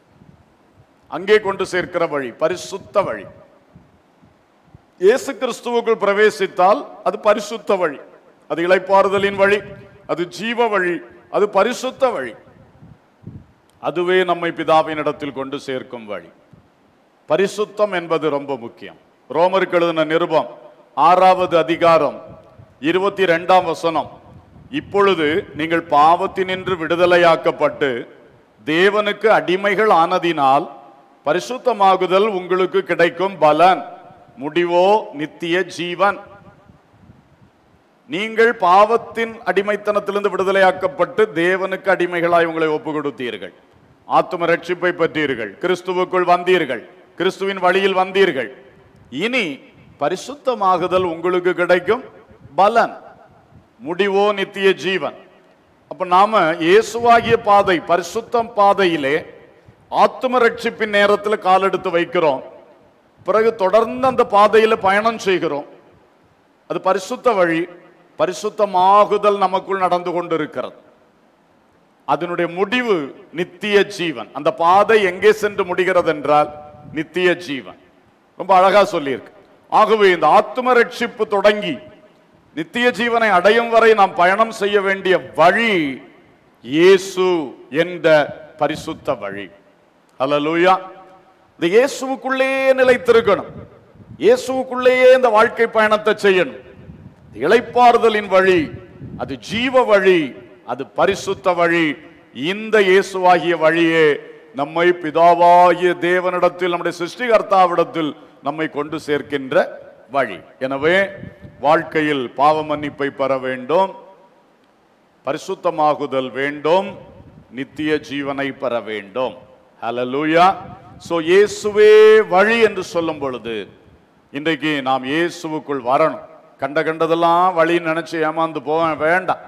அங்கே கொண்டு சேர்க்கிற வழி பரிசுத்த வழி இயேசு கிறிஸ்துவுக்குள் பிரவேசித்தால் அது பரிசுத்த வழி அது இளைப்பாறுதலின் வழி அது ஜீவ வழி அது பரிசுத்த வழி அதுவே நம்மை பிதாவின் இடத்தில் கொண்டு சேர்க்கும் வழி பரிசுத்தம் என்பது ரொம்ப முக்கியம் ரோமருக்கு எழுதின நிருபம் ஆறாவது அதிகாரம் இருபத்தி ரெண்டாம் வசனம் இப்பொழுது நீங்கள் பாவத்தினின்று விடுதலையாக்கப்பட்டு தேவனுக்கு அடிமைகள் ஆனதினால் பரிசுத்தமாகுதல் உங்களுக்கு கிடைக்கும் பலன் முடிவோ நித்திய ஜீவன் நீங்கள் பாவத்தின் அடிமைத்தனத்திலிருந்து விடுதலையாக்கப்பட்டு தேவனுக்கு அடிமைகளாய் உங்களை ஒப்பு கொடுத்தீர்கள் ஆத்தும ரட்சிப்பை பெற்றீர்கள் கிறிஸ்துவுக்குள் வந்தீர்கள் கிறிஸ்துவின் வழியில் வந்தீர்கள் இனி பரிசுத்தமாகுதல் உங்களுக்கு கிடைக்கும் பலன் முடிவோ நித்திய ஜீவன் அப்ப நாம இயேசுவாகிய பாதை பரிசுத்தம் பாதையிலே ஆத்தும ரட்சிப்பின் நேரத்தில் காலெடுத்து வைக்கிறோம் பிறகு தொடர்ந்து அந்த பாதையில பயணம் செய்கிறோம் அது பரிசுத்த வழி பரிசுத்தமாகுதல் நமக்குள் நடந்து கொண்டிருக்கிறது அதனுடைய முடிவு நித்திய ஜீவன் அந்த பாதை எங்கே சென்று முடிகிறது என்றால் நித்திய ஜீவன் ரொம்ப அழகா சொல்லியிருக்கு ஆகவே இந்த ஆத்தும ரட்சிப்பு தொடங்கி நித்திய ஜீவனை அடையும் வரை நாம் பயணம் செய்ய வேண்டிய வழி இயேசு என்ற பரிசுத்த வழி ஹalleluya இந்த இயேசுவுக்குள்ளேயே நிலைத்திருக்கணும் இயேசுவுக்குள்ளேயே இந்த வாழ்க்கை பயணத்தை செய்யணும் இந்த இளைப்பாறுதலின் வழி அது ஜீவ வழி அது பரிசுத்த வழி இந்த இயேசுவாகிய வழியே நம்மை பிதாவாகிய தேவனிடத்தில் நம்முடைய சிருஷ்டிகர்த்தாவிடத்தில் நம்மை கொண்டு சேர்க்கின்ற வழி எனவே வாழ்க்கையில் பாவ மன்னிப்பை பெற வேண்டும் பரிசுத்தமாகுதல் வேண்டும் நித்திய ஜீவனை பெற வேண்டும் ஹalleluya சோ இயேசுவே வழி என்று சொல்லும் பொழுது இன்றைக்கு நாம் இயேசுவுக்குள் வரணும் கண்ட கண்டதெல்லாம் வழின்னு நினைச்சு ஏமாந்து போக வேண்டாம்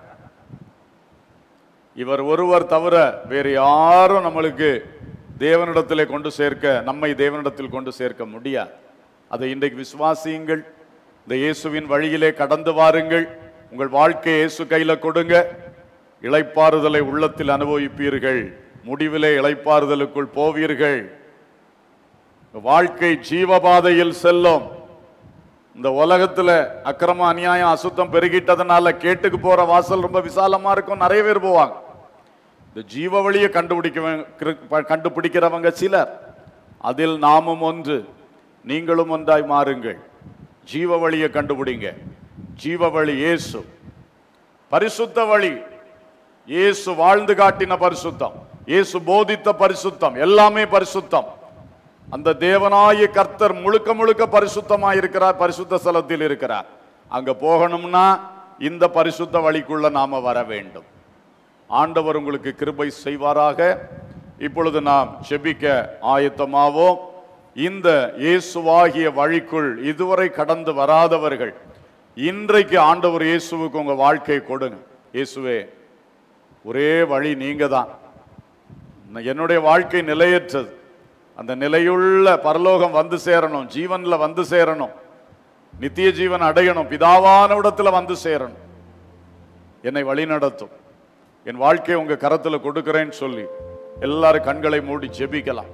இவர் ஒருவர் தவிர வேறு யாரும் நம்மளுக்கு தேவனிடத்திலே கொண்டு சேர்க்க நம்மை தேவனிடத்தில் கொண்டு சேர்க்க முடியாது அதை இன்றைக்கு விசுவாசியுங்கள் இந்த இயேசுவின் வழியிலே கடந்து வாருங்கள் உங்கள் வாழ்க்கையை இயேசு கையில கொடுங்க இளைப்பாறுதலை உள்ளத்தில் அனுபவிப்பீர்கள் முடிவிலே இளைப்பாறுதலுக்குள் போவீர்கள் வாழ்க்கை ஜீவபாதையில் செல்லும் இந்த உலகத்துல அக்கிரம அநியாயம் அசுத்தம் பெருகிட்டதுனால கேட்டுக்கு போற வாசல் ரொம்ப விசாலமா இருக்கும் நிறைய பேர் போவாங்க இந்த ஜீவ வழியை கண்டுபிடிக்க கண்டுபிடிக்கிறவங்க சிலர் அதில் நாமும் ஒன்று நீங்களும் ஒன்றாய் மாறுங்கள் ஜீவ வழியை கண்டுபிடிங்க ஜீவ வழி இயேசு பரிசுத்த வழி இயேசு வாழ்ந்து காட்டின பரிசுத்தம் இயேசு போதித்த பரிசுத்தம் எல்லாமே பரிசுத்தம் அந்த தேவனாய கர்த்தர் முழுக்க முழுக்க பரிசுத்தமாய் இருக்கிறார் பரிசுத்த ஸ்தலத்தில் இருக்கிறார் அங்க போகணும்னா இந்த பரிசுத்த வழிக்குள்ள நாம வர வேண்டும் ஆண்டவர் உங்களுக்கு கிருபை செய்வாராக இப்பொழுது நாம் செபிக்க ஆயத்தமாவோம் இந்த இயேசுவாகிய வழிக்குள் இதுவரை கடந்து வராதவர்கள் இன்றைக்கு ஆண்டவர் இயேசுவுக்கு உங்க வாழ்க்கை கொடுங்க இயேசுவே ஒரே வழி நீங்க தான் என்னுடைய வாழ்க்கை நிலையற்றது அந்த நிலையுள்ள பரலோகம் வந்து சேரணும் ஜீவன்ல வந்து சேரணும் நித்திய ஜீவன் அடையணும் பிதாவான இடத்துல வந்து சேரணும் என்னை வழி நடத்தும் என் வாழ்க்கையை உங்க கரத்துல கொடுக்கிறேன்னு சொல்லி எல்லாரும் கண்களை மூடி ஜெபிக்கலாம்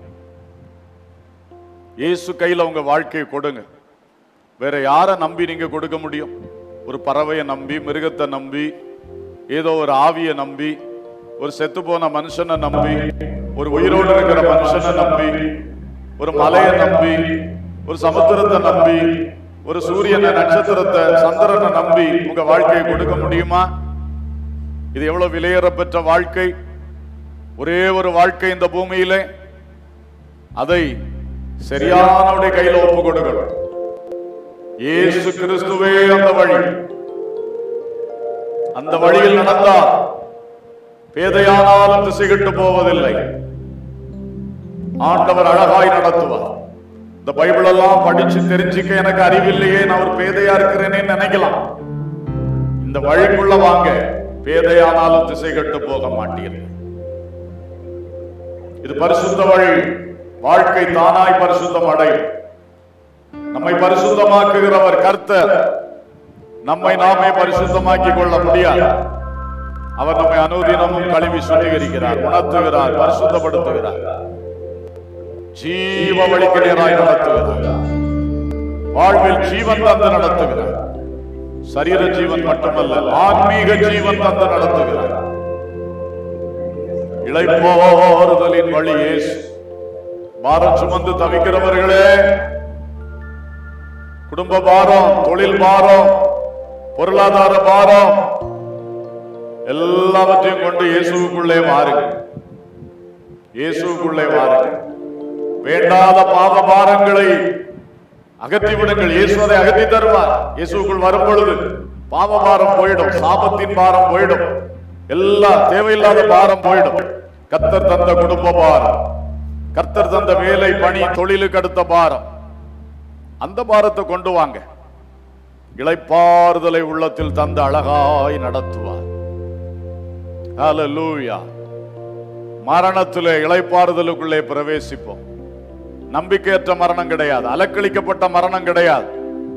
இயேசு கையில உங்க வாழ்க்கையை கொடுங்க வேற யாரை நம்பி நீங்க கொடுக்க முடியும் ஒரு பறவையை நம்பி மிருகத்தை நம்பி ஏதோ ஒரு ஆவியை நம்பி ஒரு செத்து போன மனுஷனை நம்பி ஒரு உயிரோடு இருக்கிற மனுஷனை நம்பி ஒரு மலையை நம்பி ஒரு சமுத்திரத்தை நம்பி ஒரு சூரியனை நட்சத்திரத்தை சந்திரனை நம்பி உங்க வாழ்க்கையை கொடுக்க முடியுமா இது எவ்வளவு விலையேறப்பெற்ற வாழ்க்கை ஒரே ஒரு வாழ்க்கை இந்த பூமியிலே அதை சரியானவருடைய கையில ஒப்பு கொடுக்கணும் இயேசு கிறிஸ்துவே அந்த வழி அந்த வழியில் நடந்தால் பேதையானாலும் திசைகிட்டு போவதில்லை ஆண்டவர் அழகாய் நடத்துவார் இந்த பைபிள் எல்லாம் படிச்சு தெரிஞ்சுக்க எனக்கு அறிவில்லையே நான் ஒரு பேதையா இருக்கிறேனே நினைக்கலாம் இந்த வழிக்குள்ள வாங்க பேதையானாலும் திசைகட்டு போக மாட்டீர்கள் இது பரிசுத்த வழி வாழ்க்கை தானாய் பரிசுத்தம் அடையும் நம்மை பரிசுத்தமாக்குகிறவர் கர்த்தர் நம்மை நாமே பரிசுத்தமாக்கிக் கொள்ள முடியாது அவர் நம்மை அனுதினமும் கழுவி சுத்திகரிக்கிறார் உணர்த்துகிறார் பரிசுத்தப்படுத்துகிறார் ஜீவ வழிக்கு நேராய் நடத்துகிறார் வாழ்வில் ஜீவன் தந்து நடத்துகிறார் சரீர ஜீவன் மட்டுமல்ல ஆன்மீக ஜீவன் தந்து நடத்துகிறார் இளைப்போறுதலின் வழி இயேசு பாரம் சுமந்து தவிக்கிறவர்களே குடும்ப பாரம் தொழில் பாரம் பொருளாதார பாரம் எல்லாவற்றையும் கொண்டு இயேசுவுக்குள்ளே மாறுங்கள் இயேசுவுக்குள்ளே மாறுங்கள் வேண்டாத பாவ பாரங்களை அகற்றி விடுங்கள் இயேசு அதை அகற்றி தருவார் இயேசுக்குள் வரும் பொழுது பாவ பாரம் போயிடும் சாபத்தின் பாரம் போயிடும் எல்லா தேவையில்லாத பாரம் போயிடும் கத்தர் தந்த குடும்ப பாரம் கர்த்தர் தந்த வேலை பணி தொழிலுக்கு அடுத்த பாரம் அந்த பாரத்தை கொண்டு வாங்க இளைப்பாறுதலை உள்ளத்தில் தந்து அழகாய் நடத்துவார் ஹalleluya மரணத்திலே இளைப்பாறுதலுக்குள்ளே பிரவேசிப்போம் நம்பிக்கையற்ற மரணம் கிடையாது அலக்களிக்கப்பட்ட மரணம் கிடையாது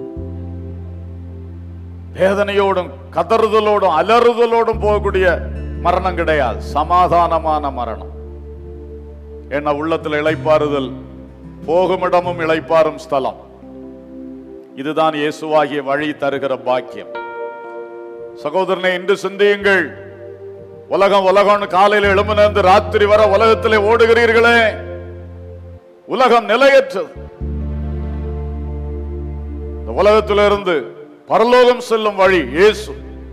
வேதனையோடும் கதறுதலோடும் அலறுதலோடும் போகக்கூடிய மரணம் கிடையாது சமாதானமான மரணம் என்ன உள்ளத்தில் இளைப்பாறுதல் போகுமிடமும் இளைப்பாறும் ஸ்தலம் இதுதான் இயேசுவாகிய வழி தருகிற பாக்கியம் சகோதரனை இன்று சிந்தியுங்கள் உலகம் உலகம்னு காலையில எழும்பினிருந்து ராத்திரி வர உலகத்திலே ஓடுகிறீர்களே உலகம் நிலையற்றது இந்த உலகத்திலிருந்து பரலோகம் செல்லும் வழி இயேசு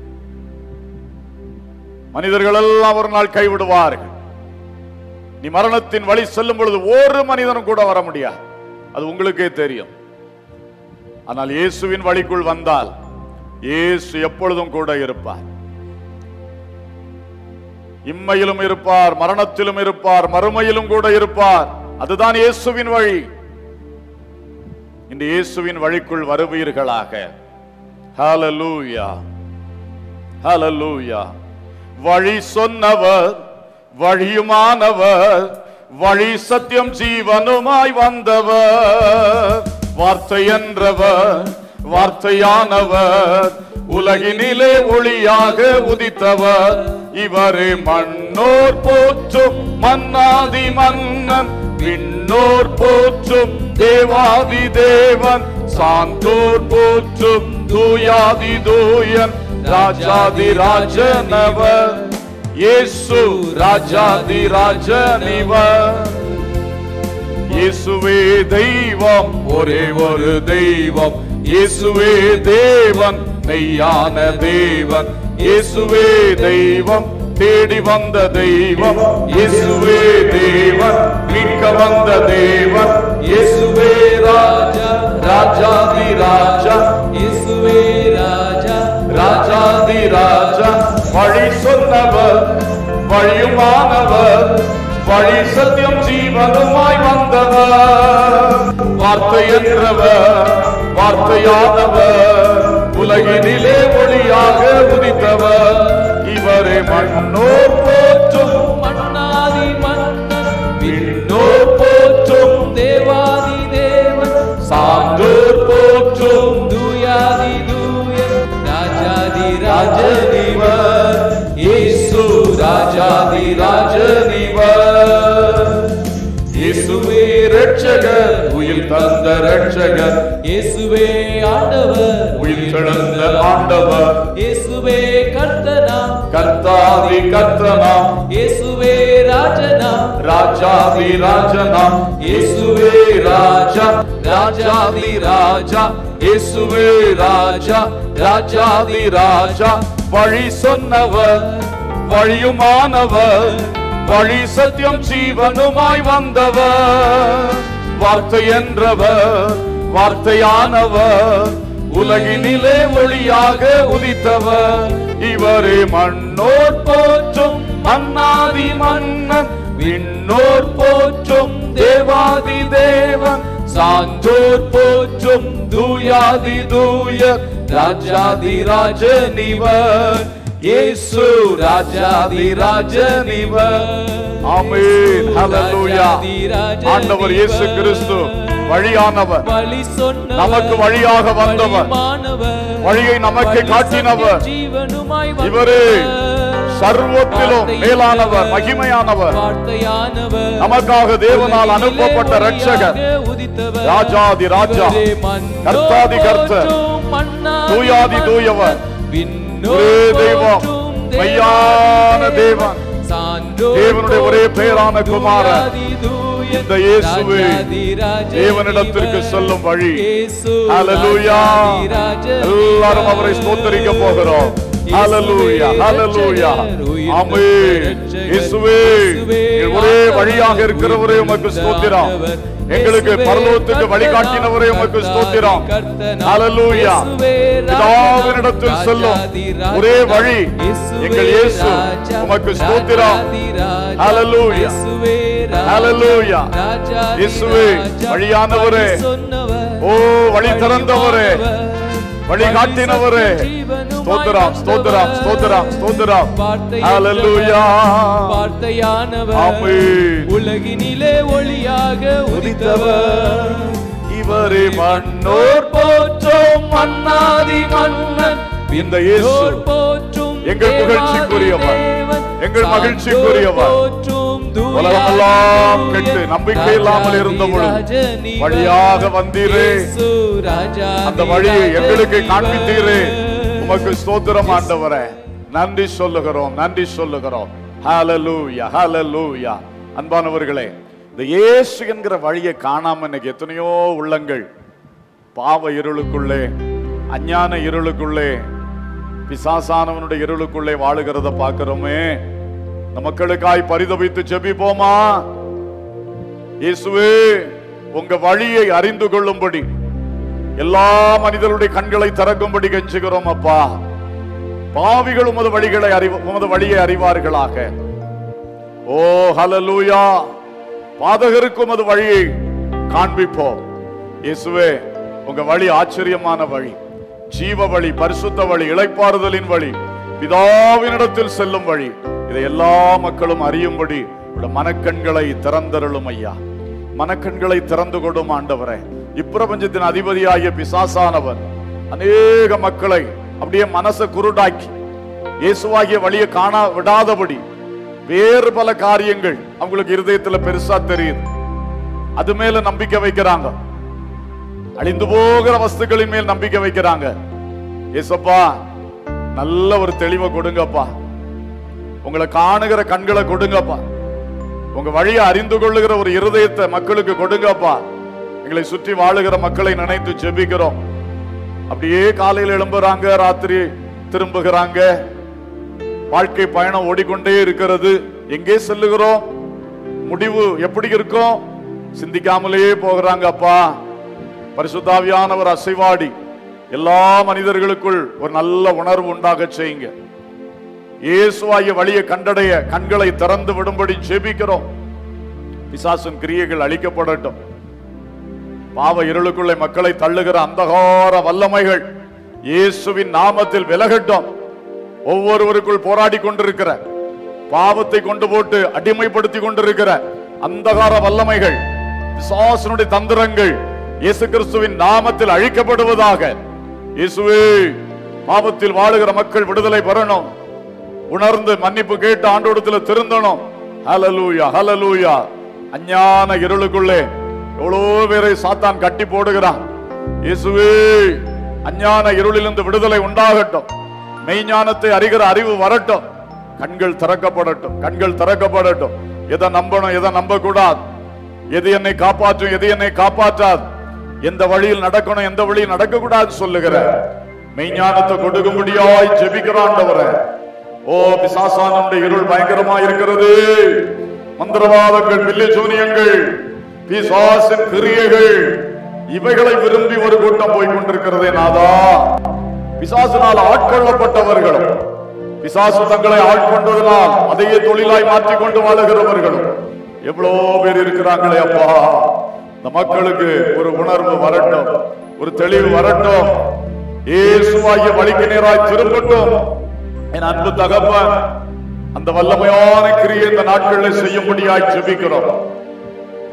மனிதர்கள் எல்லாம் ஒரு நாள் கைவிடுவார்கள் நீ மரணத்தின் வழி செல்லும் பொழுது ஒரு மனிதனும் கூட வர முடியாது அது உங்களுக்கே தெரியும் ஆனால் இயேசுவின் வழிக்குள் வந்தால் இயேசு எப்பொழுதும் கூட இருப்பார் இம்மையிலும் இருப்பார் மரணத்திலும் இருப்பார் மறுமையிலும் கூட இருப்பார் அதுதான் இயேசுவின் வழி இந்த இயேசுவின் வழிக்குள் வருவீர்களாக ஹalleluya ஹalleluya வழி சொன்னவர் வழியுமானவர் வழி சத்தியம் ஜீவனுமாய் வந்தவர் வார்த்தை என்றவர் வார்த்தையானவர் உலகினிலே ஒளியாக உதித்தவர் இவரே மண்ணோர் போற்றும் மன்னாதி மன்னன் விண்ணோர் போற்றும் தேவாதி தேவன் சாந்தோர் போற்றும் தூயாதி தூயன் ராஜாதி ராஜனவர் இயேசு ராஜாதி ராஜனிவர் இயேசுவே தெய்வம் ஒரே ஒரு தெய்வம் இயேசுவே தேவன் மெய்யான தேவன் இயேசுவே தெய்வம் தேடி வந்த தெய்வம் இயேசுவே தேவன் மீட்க வந்த தேவன் இயேசுவே ராஜா ராஜாதி ராஜா இயேசுவே ராஜா ராஜாதி ராஜா வழி சொன்னவர் வழியுமானவர் வழி சத்தியம் ஜீவனுமாய் வந்தவர் வார்த்தை என்றவர் வார்த்தையானவர் உலகினிலே ஒளியாக உதித்தவர் இவரே மண்ணோர் போற்றும் மன்னாதி மன்னன் விண்ணோர் போற்றும் தேவாதி தேவன் சான்றோர் போற்றும் தூயாதி தூயன் ராஜாதி ராஜனிவர் இயேசு ராஜாதி ராஜனிவர் இயேசுவே ரட்சகர் உயிர் தந்த ரட்சகர் இயேசுவே ஆண்டவர் உயிர் கிடந்த ஆண்டவர் இயேசுவே கர்த்தனா கர்த்தாதி கர்த்தனாம் இயேசுவே ராஜனா ராஜாதி ராஜனாம் இயேசுவே ராஜா ராஜாதி ராஜா இயேசுவே ராஜா ராஜாதி ராஜா வழி சொன்னவர் வழியுமானவர் வழி சத்தியம் ஜீவனுமாய் வந்தவர் வார்த்தை என்றவர் வார்த்தையானவர் உலகினிலே ஒளியாக உதித்தவர் இவரே மண்ணோர் போற்றும் மன்னாதி மன்னன் விண்ணோர் போற்றும் தேவாதி தேவன் சான்றோர் போற்றும் தூயாதி தூயர் ராஜாதி ராஜனிவர் இயேசு ராஜாதி ராஜனிவர் ஆமென் ஹalleluya ஆண்டவர் இயேசு கிறிஸ்து வழியானவர் வழி சொன்னவர் நமக்கு வழியாக வந்தவர். வழிமானவர் வழியை நமக்கு வழி காட்டினவர். சத்திய ஜீவனுமாய் இவரே வந்தவர். சர்வத்திலும் வார்த்தை மேலானவர் இருந்தவர். மகிமையானவர் வார்த்தையானவர் நமக்காக தேவனால் உலகிலே அனுப்பப்பட்ட இரட்சகர் ஒளியாக உதித்தவர். ராஜாதி ராஜா இவரே மண்ணோர் கர்த்தாதி கர்த்தர் போற்றும் மன்னாதி தூயாதி மன்னர். தூயவர் விண்ணோர் ஒரே தெய்வம் போற்றும் மெய்யான தேவன் சான்றோர் தேவனுடைய ஒரே பேரான போற்றும் குமாரன். தூயாதி தூயன். இந்த இயேசுவே ராஜாதி ராஜன் தேவனிடத்திற்கு இவர். செல்லும் வழி. இயேசு ஹalleluya. ராஜாதி ராஜன் எல்லாரும் அவரை இவர். ஸ்தோத்தரிக்க போகிறோம் இயேசுவே ஹalleluya ஹalleluya இரட்சகர், உயிர் ஆமென் இரட்சகர். இயேசுவே இயேசுவே நீர் ஒரே ஆண்டவர், வழியாக இருக்கிறவரே உமக்கு உயிர் ஸ்தோத்திரம் ஆண்டவர். எங்களுக்கு இயேசுவே பரலோகத்துக்கு வழிகாட்டினவரே உமக்கு கர்த்தர், ஸ்தோத்திரம் கர்த்தர். ஹalleluya இயேசுவே பிதாவினிடத்தில் ராஜா, செல்லும் ராஜாதி ராஜா. ஒரே வழி இயேசுவே எங்கள் இயேசு ராஜா, உமக்கு ஸ்தோத்திரம் ராஜாதி ராஜா. ஹalleluya இயேசுவே ராஜா, ஹalleluya ராஜாதி இயேசுவே ராஜா. வழியானவரே வழி சொன்னவர். ஓ வழி திறந்தவரே வழி காட்டினவரே ஸ்தோத்திரம் ஸ்தோத்திரம் ஸ்தோத்திரம் ஸ்தோத்திரம் ஹalleluya வார்த்தையானவர் ஆமென். உலகினிலே ஒளியாக உதித்தவர் இவரே மன்னோர் நோர் போற்றும் மன்னாதி மன்னன் இந்த இயேசு நோர் போற்றும் எங்கள் தேவாதி புகழ்ச்சிக்குரியவர். தேவன். எங்கள் மகிழ்ச்சிக்குரியவர். சான்றோர் போற்றும் தூயாதி உலகமெல்லாம் தூயன். கெட்டு நம்பிக்கை இல்லாமல் இருந்த பொழுது ராஜாதி ராஜன் வழியாக இவர். வந்தீரே. இயேசு ராஜாதி அந்த வழியை ராஜன் எங்களுக்கு இவர். காண்பித்தீரே உமக்கு ஸ்தோத்திரம் ஆண்டவரே நன்றி சொல்லுகிறோம் நன்றி சொல்லுகிறோம் ஹalleluya ஹalleluya அன்பானவர்களே இந்த இயேசு என்கிற வழியை காணாம இன்னைக்கு எத்தனையோ உள்ளங்கள் பாவ இருளுக்குள்ளே அஞ்ஞான இருளுக்குள்ளே பிசாசானவனுடைய இருளுக்குள்ளே வாழுகிறத பார்க்கிறோமே இந்த மக்களுக்காய் பரிதபித்து ஜெபிப்போமா இயேசுவே உங்க வழியை அறிந்து கொள்ளும்படி எல்லா மனிதருடைய கண்களை திறக்கும்படி கெஞ்சுகிறோம் அப்பா பாவிகள் உமது வழிகளை அறிவு உமது வழியை அறிவார்களாக ஓ ஹalleluya பாதகருக்கு உமது வழியை காண்பிப்போம் இயேசுவே உங்க வழி ஆச்சரியமான வழி ஜீவ வழி பரிசுத்த வழி இளைப்பாறுதலின் வழி பிதாவினிடத்தில் செல்லும் வழி இதை எல்லா மக்களும் அறியும்படி உடைய மனக்கண்களை திறந்தருளும் ஐயா மனக்கண்களை திறந்து கொடும் ஆண்டவரே இப்பிரபஞ்சத்தின் அதிபதியாகிய பிசாசானவர் அநேக மக்களை அப்படியே மனசை குருடாக்கி இயேசுவாகிய வழியை காண விடாதபடி வேறு பல காரியங்கள் அவங்களுக்கு இருதயத்துல பெருசா தெரியுது அது மேல நம்பிக்கை வைக்கிறாங்க அழிந்து போகிற வஸ்துக்களின் மேல் நம்பிக்கை வைக்கிறாங்க ஏசப்பா நல்ல ஒரு தெளிவை கொடுங்கப்பா உங்களை காணுகிற கண்களை கொடுங்கப்பா உங்க வழியை அறிந்து கொள்ளுகிற ஒரு இருதயத்தை மக்களுக்கு கொடுங்கப்பா எங்களை சுற்றி வாழுகிற மக்களை நினைத்து ஜெபிக்கிறோம் அப்படியே காலையில் எழும்புறாங்க ராத்திரி திரும்புகிறாங்க வாழ்க்கை பயணம் ஓடிக்கொண்டே இருக்கிறது எங்கே செல்லுகிறோம் முடிவு எப்படி இருக்கும் சிந்திக்காமலேயே போகிறாங்க அப்பா பரிசுத்தாவியானவர் அசைவாடி எல்லா மனிதர்களுக்குள் ஒரு நல்ல உணர்வு உண்டாக செய்யுங்க இயேசுவாகிய வழியை கண்டடைய கண்களை திறந்து விடும்படி ஜெபிக்கிறோம் பிசாசின் கிரியைகள் அழிக்கப்படட்டும் பாவ இருளுக்குள்ளே மக்களை தள்ளுகிற அந்தகார வல்லமைகள் இயேசுவின் நாமத்தில் விலகட்டும் ஒவ்வொருவருக்குள் போராடி கொண்டிருக்கிற பாவத்தை கொண்டு போட்டு அடிமைப்படுத்தி கொண்டிருக்கிற அந்தகார வல்லமைகள் பிசாசனுடைய தந்திரங்கள் இயேசு கிறிஸ்துவின் நாமத்தில் அழிக்கப்படுவதாக இயேசுவே பாவத்தில் வாழுகிற மக்கள் விடுதலை பெறணும் உணர்ந்து மன்னிப்பு கேட்டு ஆண்டோடத்துல திருந்தணும் ஹalleluya ஹalleluya அஞ்ஞான இருளுக்குள்ளே எவ்வளோ பேரை சாத்தான் கட்டி போடுகிறான் இயேசுவே அஞ்ஞான இருளிலிருந்து விடுதலை உண்டாகட்டும் மெய்ஞானத்தை அறிகிற அறிவு வரட்டும் கண்கள் திறக்கப்படட்டும் கண்கள் திறக்கப்படட்டும் எதை நம்பணும் எதை நம்ப கூடாது எது என்னை காப்பாற்றும் எது என்னை காப்பாற்றாது எந்த வழியில் நடக்கணும் எந்த வழியில் நடக்க கூடாது சொல்லுகிற மெய்ஞானத்தை கொடுக்கும்படியாய் ஜெபிக்கிறாண்டவரே ஓ பிசாசானுடைய இருள் பயங்கரமா இருக்கிறது மந்திரவாதங்கள் பில்லி சூனியங்கள் பிசாசின் கிரியைகள் இவைகளை விரும்பி ஒரு கூட்டம் போய் கொண்டிருக்கிறதே நாதா பிசாசினால் ஆட்கொள்ளப்பட்டவர்களும் பிசாசு தங்களை ஆட்கொண்டதனால் அதையே தொழிலாய் மாற்றிக்கொண்டு வாழுகிறவர்களும் எவ்வளவு பேர் இருக்கிறாங்களே அப்பா இந்த மக்களுக்கு ஒரு உணர்வு வரட்டும் ஒரு தெளிவு வரட்டும் இயேசுவாகிய வழிக்கு நேராய் திரும்பட்டும் என் அன்பு தகப்பன் அந்த வல்லமையான கிரியை இந்த நாட்களில் செய்யும்படியாய் ஜெபிக்கிறோம்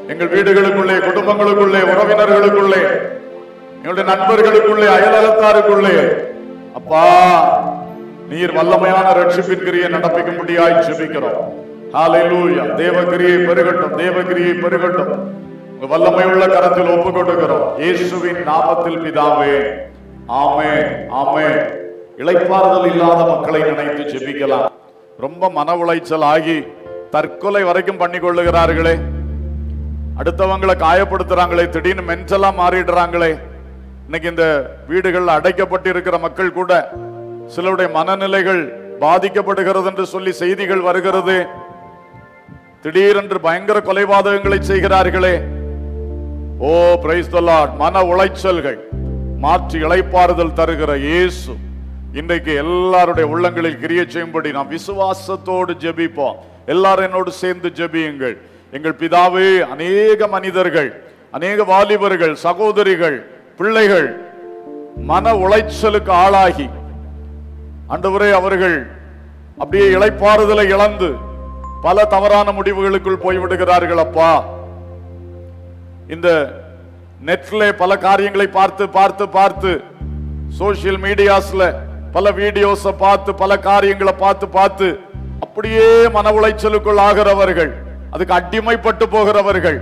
எங்கள் வீடுகளுக்குள்ளே குடும்பங்களுக்குள்ளே உறவினர்களுக்குள்ளே எங்களுடைய நண்பர்களுக்குள்ளே அயலத்தாருக்குள்ளே அப்பா நீர் வல்லமையான ரட்சிப்பின் கிரியை நடப்பிக்க முடியாய் ஜெபிக்கிறோம் ஹalleluya தேவ கிரியை பெருகட்டும் தேவ கிரியை பெருகட்டும் உங்க வல்லமை உள்ள கரத்தில் ஒப்பு கொடுக்கிறோம் இயேசுவின் நாமத்தில் பிதாவே ஆமே ஆமே இளைப்பாறுதல் இல்லாத மக்களை நினைத்து ஜெபிக்கலாம் ரொம்ப மன உளைச்சல் ஆகி தற்கொலை வரைக்கும் பண்ணி கொள்ளுகிறார்களே அடுத்தவங்களை காயப்படுத்துறாங்களே திடீர்னு மென்டலா மாறிடுறாங்களே இன்னைக்கு இந்த வீடுகள் அடைக்கப்பட்டு இருக்கிற மக்கள் கூட சிலருடைய மனநிலைகள் பாதிக்கப்படுகிறது என்று சொல்லி செய்திகள் வருகிறது திடீரென்று பயங்கர கொலைபாதகங்களை செய்கிறார்களே ஓ பிரைஸ் மன உளைச்சல்கள் மாற்றி இளைப்பாறுதல் தருகிற இயேசு இன்றைக்கு எல்லாருடைய உள்ளங்களில் கிரிய செய்யும்படி நாம் விசுவாசத்தோடு ஜெபிப்போம் எல்லாரும் என்னோடு சேர்ந்து ஜெபியுங்கள் எங்கள் பிதாவே அநேக மனிதர்கள் அநேக வாலிபர்கள் சகோதரிகள் பிள்ளைகள் மன உளைச்சலுக்கு ஆளாகி ஆண்டவரே அவர்கள் அப்படியே இளைப்பாறுதலை இழந்து பல தவறான முடிவுகளுக்குள் போய்விடுகிறார்கள் அப்பா இந்த நெட்ல பல காரியங்களை பார்த்து பார்த்து பார்த்து சோசியல் மீடியாஸ்ல பல வீடியோஸ பார்த்து பல காரியங்களை பார்த்து பார்த்து அப்படியே மன உளைச்சலுக்குள் ஆகிறவர்கள் அதுக்கு அடிமைப்பட்டு போகிறவர்கள்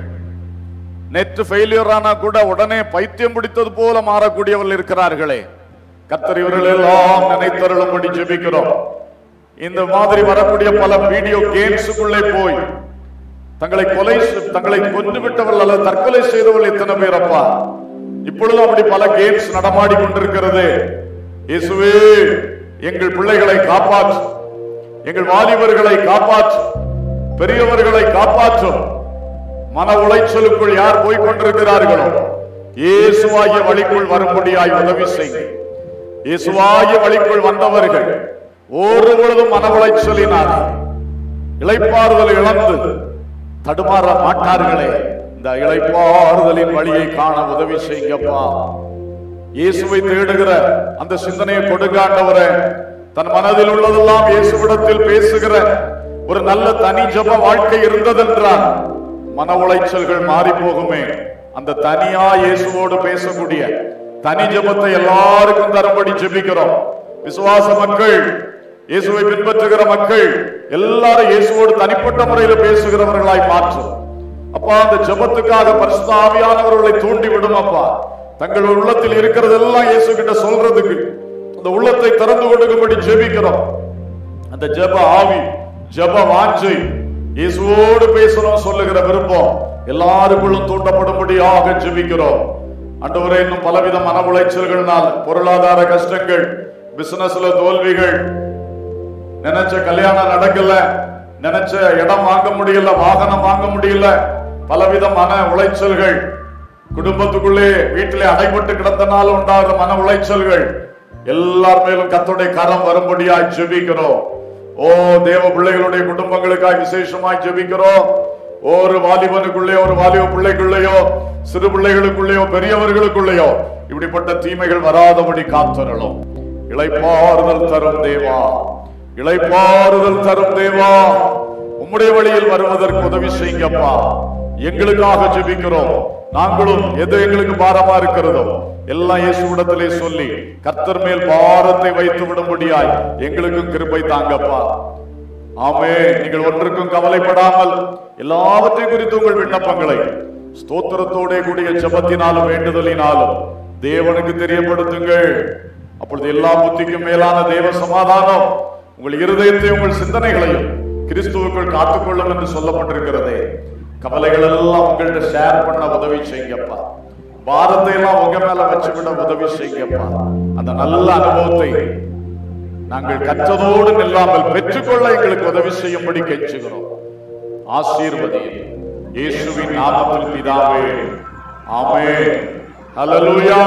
நெட் ஃபெயிலியர் ஆனா கூட உடனே பைத்தியம் பிடித்தது போல மாறக்கூடியவர்கள் இருக்கிறார்களே கர்த்தர் இவர்கள் எல்லாம் நினைத்தருளும்படி ஜெபிக்கிறோம் இந்த மாதிரி வரக்கூடிய பல வீடியோ கேம்ஸுக்குள்ளே போய் தங்களை கொலை செ- தங்களை கொன்று விட்டவர்கள் அல்லது தற்கொலை செய்தவர்கள் எத்தனை பேர் அப்பா இப்பொழுதும் அப்படி பல கேம்ஸ் நடமாடி கொண்டிருக்கிறது இயேசுவே எங்கள் பிள்ளைகளை காப்பாற்று எங்கள் வாலிபர்களை காப்பாற்று பெரியவர்களை காப்பாற்றும் மன உளைச்சலுக்குள் யார் போய் கொண்டிருக்கிறார்களோ இயேசுவாகிய வழிக்குள் வரும்படியாய் உதவி செய்யுங்க இயேசுவாகிய வழிக்குள் வந்தவர்கள் ஒரு பொழுதும் மன உளைச்சலினால் இளைப்பாறுதல் இழந்து தடுமாற மாட்டார்களே இந்த இளைப்பாறுதலின் வழியை காண உதவி செய்யுங்கப்பா இயேசுவை தேடுகிற அந்த சிந்தனையை கொடுக்காண்டவரே தன் மனதில் உள்ளதெல்லாம் இயேசுவிடத்தில் பேசுகிற ஒரு நல்ல தனி ஜப வாழ்க்கை இருந்ததென்றால் மன உளைச்சல்கள் மாறி போகுமே அந்த தனியா இயேசுவோடு பேசக்கூடிய தனி ஜபத்தை எல்லாருக்கும் தரும்படி ஜெபிக்கிறோம் விசுவாச மக்கள் இயேசுவை பின்பற்றுகிற மக்கள் எல்லாரும் இயேசுவோடு தனிப்பட்ட முறையில் பேசுகிறவர்களாய் மாற்றும் அப்பா அந்த ஜெபத்துக்காக பரிசுத்த ஆவியானவர்களை தூண்டி விடும் அப்பா தங்கள் உள்ளத்தில் இருக்கிறதெல்லாம் இயேசு கிட்ட சொல்றதுக்கு அந்த உள்ளத்தை திறந்து கொடுக்கும்படி ஜெபிக்கிறோம் அந்த ஜெப ஆவி ஜெப வாஞ்சை இயேசுவோடு பேசணும் சொல்லுகிற விருப்பம் எல்லாருக்குள்ளும் தூண்டப்படும்படியாக ஜெபிக்கிறோம் அன்றுவரை இன்னும் பலவித மன உளைச்சல்கள்னால் பொருளாதார கஷ்டங்கள் பிசினஸ்ல தோல்விகள் நினைச்ச கல்யாணம் நடக்கல நினைச்ச இடம் வாங்க முடியல வாகனம் வாங்க முடியல பலவித மன உளைச்சல்கள் குடும்பத்துக்குள்ளே வீட்டிலே அடைபட்டு கிடந்தனால உண்டாகிற மன உளைச்சல்கள் எல்லார் மேலும் கத்தோடைய கரம் வரும்படியாய் ஜெபிக்கிறோம் ஓ தேவ பிள்ளைகளுடைய குடும்பங்களுக்காய் விசேஷமாய் ஜெபிக்கிறோம் ஒரு வாலிபனுக்குள்ளே ஒரு வாலிப பிள்ளைக்குள்ளேயோ சிறு பிள்ளைகளுக்குள்ளேயோ பெரியவர்களுக்குள்ளேயோ இப்படிப்பட்ட தீமைகள் வராதபடி காத்தரலும் இளைப்பாறுதல் தரும் தேவா இளைப்பாறுதல் தரும் தேவா உம்முடைய வழியில் வருவதற்கு உதவி செய்யுங்கப்பா எங்களுக்காக ஜெபிக்கிறோம் நாங்களும் எது எங்களுக்கு பாரமா இருக்கிறதோ எல்லாம் இயேசுவிடத்திலே சொல்லி கர்த்தர் மேல் பாரத்தை வைத்து விடும்படியாய் எங்களுக்கும் கிருபை தாங்கப்பா ஆமே நீங்கள் ஒன்றுக்கும் கவலைப்படாமல் எல்லாவற்றையும் குறித்து உங்கள் விண்ணப்பங்களை ஸ்தோத்திரத்தோட கூடிய ஜெபத்தினாலும் வேண்டுதலினாலும் தேவனுக்கு தெரியப்படுத்துங்கள் அப்பொழுது எல்லா புத்திக்கும் மேலான தேவ சமாதானம் உங்கள் இருதயத்தை உங்கள் சிந்தனைகளையும் கிறிஸ்துவுக்குள் காத்துக்கொள்ளும் என்று சொல்லப்பட்டிருக்கிறதே கவலைகள் எல்லாம் உங்கள்ட்ட ஷேர் பண்ண உதவி செய்யுங்கப்பா பாரத்தை எல்லாம் உங்க மேல வச்சுவிட உதவி செய்யுங்கப்பா அந்த நல்ல அனுபவத்தை நாங்கள் கற்றதோடு நில்லாமல் பெற்றுக்கொள்ள எங்களுக்கு உதவி செய்யும்படி கெஞ்சுகிறோம் ஆசீர்வதியும் இயேசுவின் நாமத்தில் பிதாவே ஆமே ஹalleluya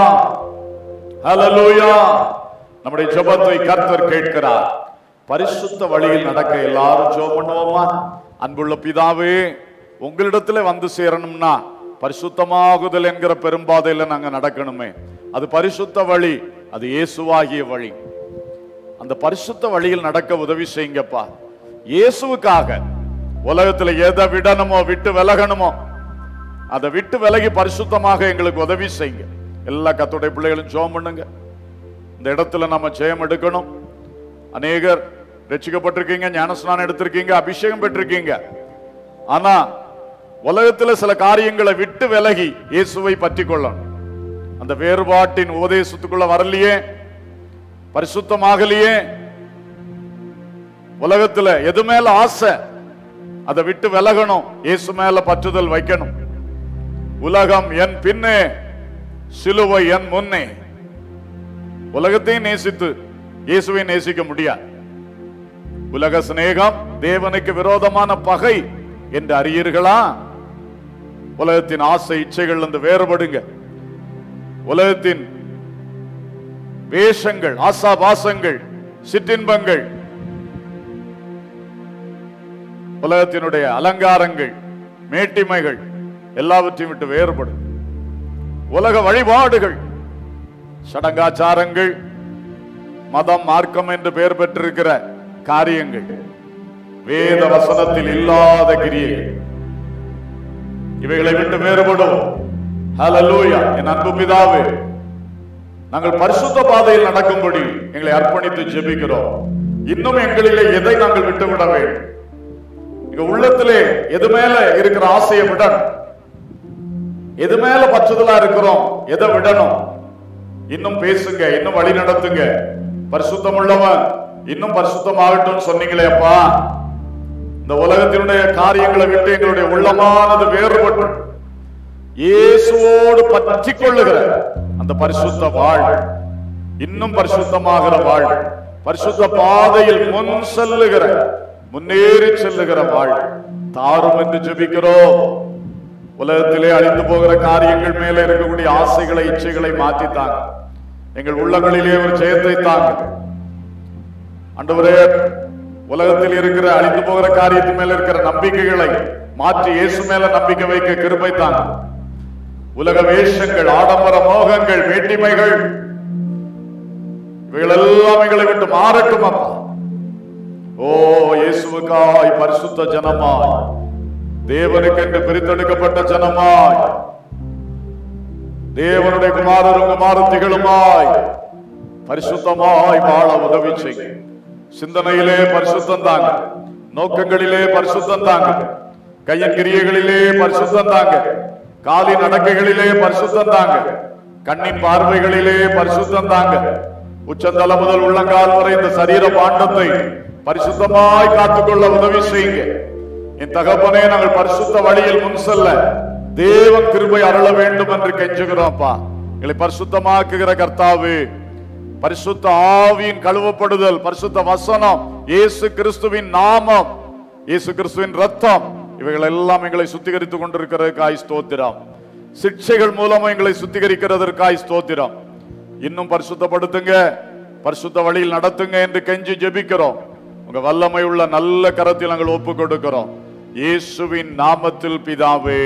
ஹalleluya நம்முடைய ஜெபத்தை கர்த்தர் கேட்கிறார் பரிசுத்த வழியில் நடக்க எல்லாரும் ஜெபம் பண்ணுவோமா அன்புள்ள பிதாவே உங்களிடத்துல வந்து சேரணும்னா பரிசுத்தமாகுதல் என்கிற பெரும்பாதையில நாங்க நடக்கணுமே அது பரிசுத்த வழி அது இயேசுவாகிய வழி அந்த பரிசுத்த வழியில் நடக்க உதவி செய்யுங்கப்பா இயேசுவுக்காக உலகத்துல எதை விடணுமோ விட்டு விலகணுமோ அதை விட்டு விலகி பரிசுத்தமாக எங்களுக்கு உதவி செய்யுங்க எல்லா கத்தோடைய பிள்ளைகளும் ஜெபம் பண்ணுங்க இந்த இடத்துல நம்ம ஜெயம் எடுக்கணும் அநேகர் ரட்சிக்கப்பட்டிருக்கீங்க ஞானஸ்நானம் எடுத்திருக்கீங்க அபிஷேகம் பெற்றிருக்கீங்க ஆனா உலகத்துல சில காரியங்களை விட்டு விலகி இயேசுவை பற்றி கொள்ளணும் அந்த வேறுபாட்டின் உபதேசத்துக்குள்ள வரலையே பரிசுத்தமாகலையே உலகத்துல எது மேல ஆசை அதை விட்டு விலகணும் இயேசு மேல பற்றுதல் வைக்கணும் உலகம் என் பின்னே சிலுவை என் முன்னே உலகத்தையும் நேசித்து இயேசுவை நேசிக்க முடியாது உலக சிநேகம் தேவனுக்கு விரோதமான பகை என்று அறியீர்களா உலகத்தின் ஆசை இச்சைகள் இருந்து வேறுபடுங்க உலகத்தின் வேஷங்கள் ஆசாபாசங்கள் சிற்றின்பங்கள் உலகத்தினுடைய அலங்காரங்கள் மேட்டிமைகள் எல்லாவற்றையும் விட்டு வேறுபடும் உலக வழிபாடுகள் சடங்காச்சாரங்கள் மதம் மார்க்கம் என்று பெயர் பெற்றிருக்கிற காரியங்கள் வேத வசனத்தில் இல்லாத கிரியைகள் இவைகளை விட்டு வேறுபடும் ஹalleluya என் அன்பு பிதாவே நாங்கள் பரிசுத்த பாதையில் நடக்கும்படி எங்களை அர்ப்பணித்து ஜெபிக்கிறோம் இன்னும் எங்களிலே எதை நாங்கள் விட்டுவிட வேண்டும் எங்க உள்ளத்திலே எது மேல இருக்கிற ஆசையை விடணும் எது மேல பற்றுதலா இருக்கிறோம் எதை விடணும் இன்னும் பேசுங்க இன்னும் வழி நடத்துங்க பரிசுத்தம் உள்ளவன் இன்னும் பரிசுத்தமாகட்டும் சொன்னீங்களே அப்பா இந்த உலகத்தினுடைய காரியங்களை விட்டு எங்களுடைய உள்ளமானது வேறுபட்டு இயேசுவோடு பற்றி கொள்ளுகிற அந்த பரிசுத்த வாழ் இன்னும் பரிசுத்தமாகிற வாழ் பரிசுத்த பாதையில் முன் செல்லுகிற முன்னேறி செல்லுகிற வாழ் தாரும் என்று ஜெபிக்கிறோம் உலகத்திலே அழிந்து போகிற காரியங்கள் மேல இருக்கக்கூடிய ஆசைகளை இச்சைகளை மாற்றித்தாங்க எங்கள் உள்ளங்களிலே ஒரு ஜெயத்தை தாங்க ஆண்டவரே உலகத்தில் இருக்கிற அழிந்து போகிற காரியத்து மேல இருக்கிற நம்பிக்கைகளை மாற்றி இயேசு மேல நம்பிக்கை வைக்க கிருபை தாங்க உலக வேஷங்கள் ஆடம்பர மோகங்கள் வேட்டிமைகள் இவைகளெல்லாம் எங்களை விட்டு மாறட்டும் அப்பா ஓ இயேசுவுக்காய் பரிசுத்த ஜனமாய் தேவனுக்கென்று பிரித்தெடுக்கப்பட்ட ஜனமாய் தேவனுடைய குமாரரும் குமாரத்திகளுமாய் பரிசுத்தமாய் வாழ உதவி செய்ய சிந்தனையிலே பரிசுத்தம் தாங்க நோக்கங்களிலே பரிசுத்தம் தாங்க கையின் கிரியைகளிலே பரிசுத்தம் தாங்க காலின் நடக்கைகளிலே பரிசுத்தம் தாங்க கண்ணின் பார்வைகளிலே பரிசுத்தம் தாங்க உச்சந்தல முதல் உள்ளங்கால் வரை இந்த சரீர பாண்டத்தை பரிசுத்தமாய் காத்துக்கொள்ள உதவி செய்யுங்க என் தகப்பனே நாங்கள் பரிசுத்த வழியில் முன் செல்ல தேவன் கிருபை அருள வேண்டும் என்று கெஞ்சுகிறோம்ப்பா எங்களை பரிசுத்தமாக்குகிற கர்த்தாவே பரிசுத்த ஆவியின் கழுவப்படுதல் பரிசுத்த வசனம் இயேசு கிறிஸ்துவின் நாமம் இயேசு கிறிஸ்துவின் ரத்தம் இவைகள் எல்லாம் எங்களை சுத்திகரித்துக் கொண்டிருக்கிறதுக்காய் ஸ்தோத்திரம் சிக்ஷைகள் மூலமா எங்களை சுத்திகரிக்கிறதற்காய் ஸ்தோத்திரம் இன்னும் பரிசுத்தப்படுத்துங்க பரிசுத்த வழியில் நடத்துங்க என்று கெஞ்சி ஜெபிக்கிறோம் உங்க வல்லமை உள்ள நல்ல கரத்தில் நாங்கள் ஒப்பு கொடுக்கிறோம் இயேசுவின் நாமத்தில் பிதாவே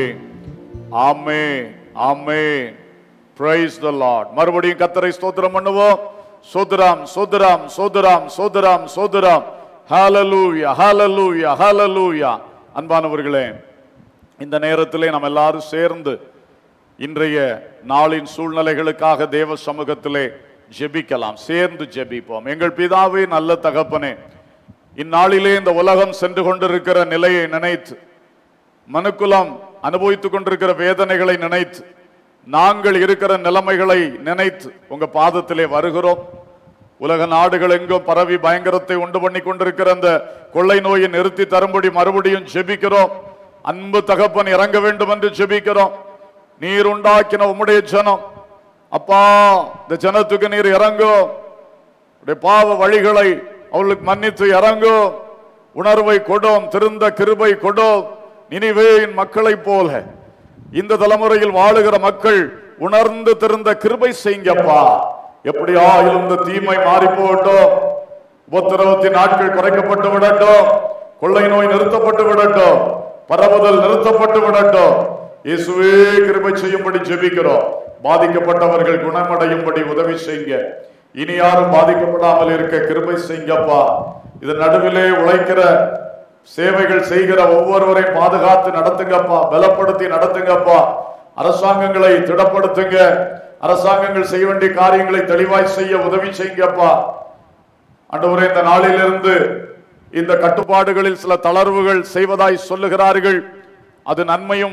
ஆமே ஆமே பிரைஸ் த லார்ட் மறுபடியும் கத்தரை ஸ்தோத்திரம் பண்ணுவோம் சோதராம் சோதராம் சோதராம் சோதராம் சோதராம் ஹalleluya ஹalleluya ஹalleluya அன்பானவர்களே இந்த நேரத்திலே நாம் எல்லாரும் சேர்ந்து இன்றைய நாளின் சூழ்நிலைகளுக்காக தேவ சமூகத்திலே ஜெபிக்கலாம் சேர்ந்து ஜெபிப்போம் எங்கள் பிதாவே நல்ல தகப்பனே இந்நாளிலே இந்த உலகம் சென்று கொண்டிருக்கிற நிலையை நினைத்து மனுக்குலம் அனுபவித்துக் கொண்டிருக்கிற வேதனைகளை நினைத்து நாங்கள் இருக்கிற நிலைமைகளை நினைத்து உங்க பாதத்திலே வருகிறோம் உலக நாடுகள் எங்கும் பரவி பயங்கரத்தை உண்டு பண்ணி கொண்டிருக்கிற அந்த கொள்ளை நோயை நிறுத்தி தரும்படி மறுபடியும் ஜெபிக்கிறோம் அன்பு தகப்பன் இறங்க வேண்டும் என்று ஜெபிக்கிறோம் நீர் உண்டாக்கின உம்முடைய ஜனம் அப்பா இந்த ஜனத்துக்கு நீர் இறங்கும் உடைய பாவ வழிகளை அவர்களுக்கு மன்னித்து இறங்கும் உணர்வை கொடும் திருந்த கிருபை கொடும் நினைவேயின் மக்களைப் போல இந்த தலைமுறையில் வாழுகிற மக்கள் உணர்ந்து திருந்த கிருபை செய்யுங்கப்பா எப்படியா இந்த தீமை மாறி போகட்டும் உபத்திரவத்தின் நாட்கள் குறைக்கப்பட்டு விடட்டும் கொள்ளை நோய் நிறுத்தப்பட்டு விடட்டும் பரவுதல் நிறுத்தப்பட்டு விடட்டும் இயேசுவே கிருபை செய்யும்படி ஜெபிக்கிறோம் பாதிக்கப்பட்டவர்கள் குணமடையும்படி உதவி செய்யுங்க இனி யாரும் பாதிக்கப்படாமல் இருக்க கிருபை செய்யுங்கப்பா இதன் நடுவிலே உழைக்கிற சேவைகள் செய்கிற ஒவ்வொருவரையும் பாதுகாத்து நடத்துங்கப்பா பலப்படுத்தி நடத்துங்கப்பா அரசாங்கங்களை திடப்படுத்துங்க அரசாங்கங்கள் செய்ய வேண்டிய காரியங்களை தெளிவாய் செய்ய உதவி செய்யுங்கப்பா ஆண்டவரே இந்த நாளிலிருந்து இந்த கட்டுப்பாடுகளில் சில தளர்வுகள் செய்வதாய் சொல்லுகிறார்கள் அது நன்மையும்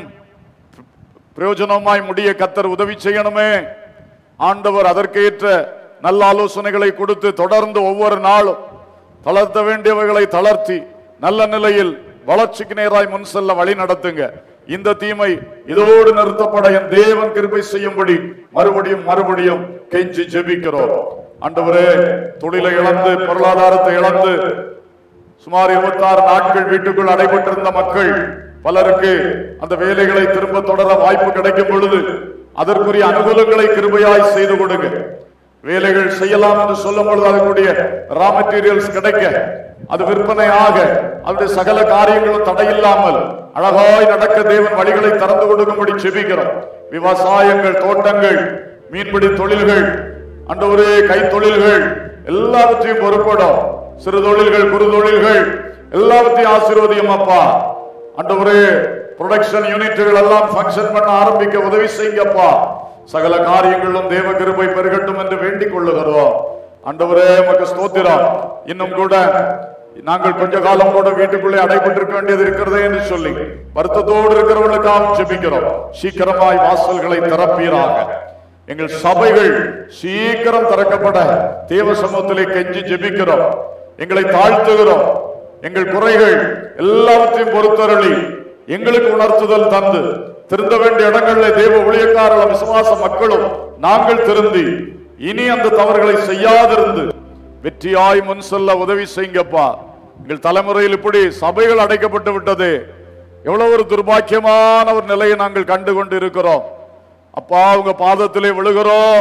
பிரயோஜனமாய் முடிய கத்தர் உதவி செய்யணுமே ஆண்டவர் அதற்கேற்ற நல்ல ஆலோசனைகளை கொடுத்து தொடர்ந்து ஒவ்வொரு நாளும் தளர்த்த வேண்டியவைகளை தளர்த்தி நல்ல நிலையில் வளர்ச்சிக்கு நேராய் முன் செல்ல வழி நடத்துங்க இந்த தீமை இதோடு நிறுத்தப்பட என் தேவன் கிருபை செய்யும்படி மறுபடியும் மறுபடியும் கெஞ்சி ஜெபிக்கிறோம் ஆண்டவரே தொழிலை இழந்து பொருளாதாரத்தை இழந்து சுமார் 26 நாட்கள் வீட்டுக்குள் அடைபட்டிருந்த மக்கள் பலருக்கு அந்த வேலைகளை திரும்ப தொடர வாய்ப்பு கிடைக்கும் பொழுது அதற்குரிய அனுகூலங்களை கிருபையாய் செய்து கொடுங்க வேலைகள் செய்யலாம் என்று சொல்லும் பொழுது அதனுடைய ரா மெட்டீரியல்ஸ் கிடைக்க அது விற்பனையாக அதனுடைய சகல காரியங்களும் தடையில்லாமல் அழகாய் நடக்க தேவன் வழிகளை திறந்து கொடுக்கும்படி செபிக்கிறோம் விவசாயங்கள் தோட்டங்கள் மீன்பிடி தொழில்கள் அண்டவரே கைத்தொழில்கள் எல்லாவற்றையும் பொறுப்படும் சிறு தொழில்கள் குறு தொழில்கள் எல்லாவற்றையும் ஆசீர்வதியும் அப்பா அண்டவரே ப்ரொடக்ஷன் யூனிட்டுகள் எல்லாம் ஃபங்க்ஷன் பண்ண ஆரம்பிக்க உதவி செய்யுங்கப்பா சகல காரியங்களும் தேவ கிருபை பெருகட்டும் என்று வேண்டிக் கொள்ளுகிறோம் ஆண்டவரே உமக்கு ஸ்தோத்திரம் இன்னும் கூட நாங்கள் கொஞ்ச காலம் கூட வீட்டுக்குள்ளே அடைபட்டிருக்க வேண்டியது இருக்கிறதே என்று சொல்லி வருத்தத்தோடு இருக்கிறவர்களுக்காக ஜெபிக்கிறோம் சீக்கிரமாய் வாசல்களை திறப்பீராக எங்கள் சபைகள் சீக்கிரம் திறக்கப்பட தேவ சமூகத்திலே கெஞ்சி ஜெபிக்கிறோம் எங்களை தாழ்த்துகிறோம் எங்கள் குறைகள் எல்லாவற்றையும் பொறுத்தருளி எங்களுக்கு உணர்த்துதல் தந்து திருந்த வேண்டிய இடங்களில் தேவ ஊழியக்காரர்கள் விசுவாச மக்களும் நாங்கள் திருந்தி இனி அந்த தவறுகளை செய்யாதிருந்து வெற்றியாய் முன் செல்ல உதவி செய்யுங்கப்பா எங்கள் தலைமுறையில் இப்படி சபைகள் அடைக்கப்பட்டு விட்டது எவ்வளவு ஒரு துர்பாக்கியமான ஒரு நிலையை நாங்கள் கண்டு கொண்டு இருக்கிறோம் அப்பா உங்க பாதத்திலே விழுகிறோம்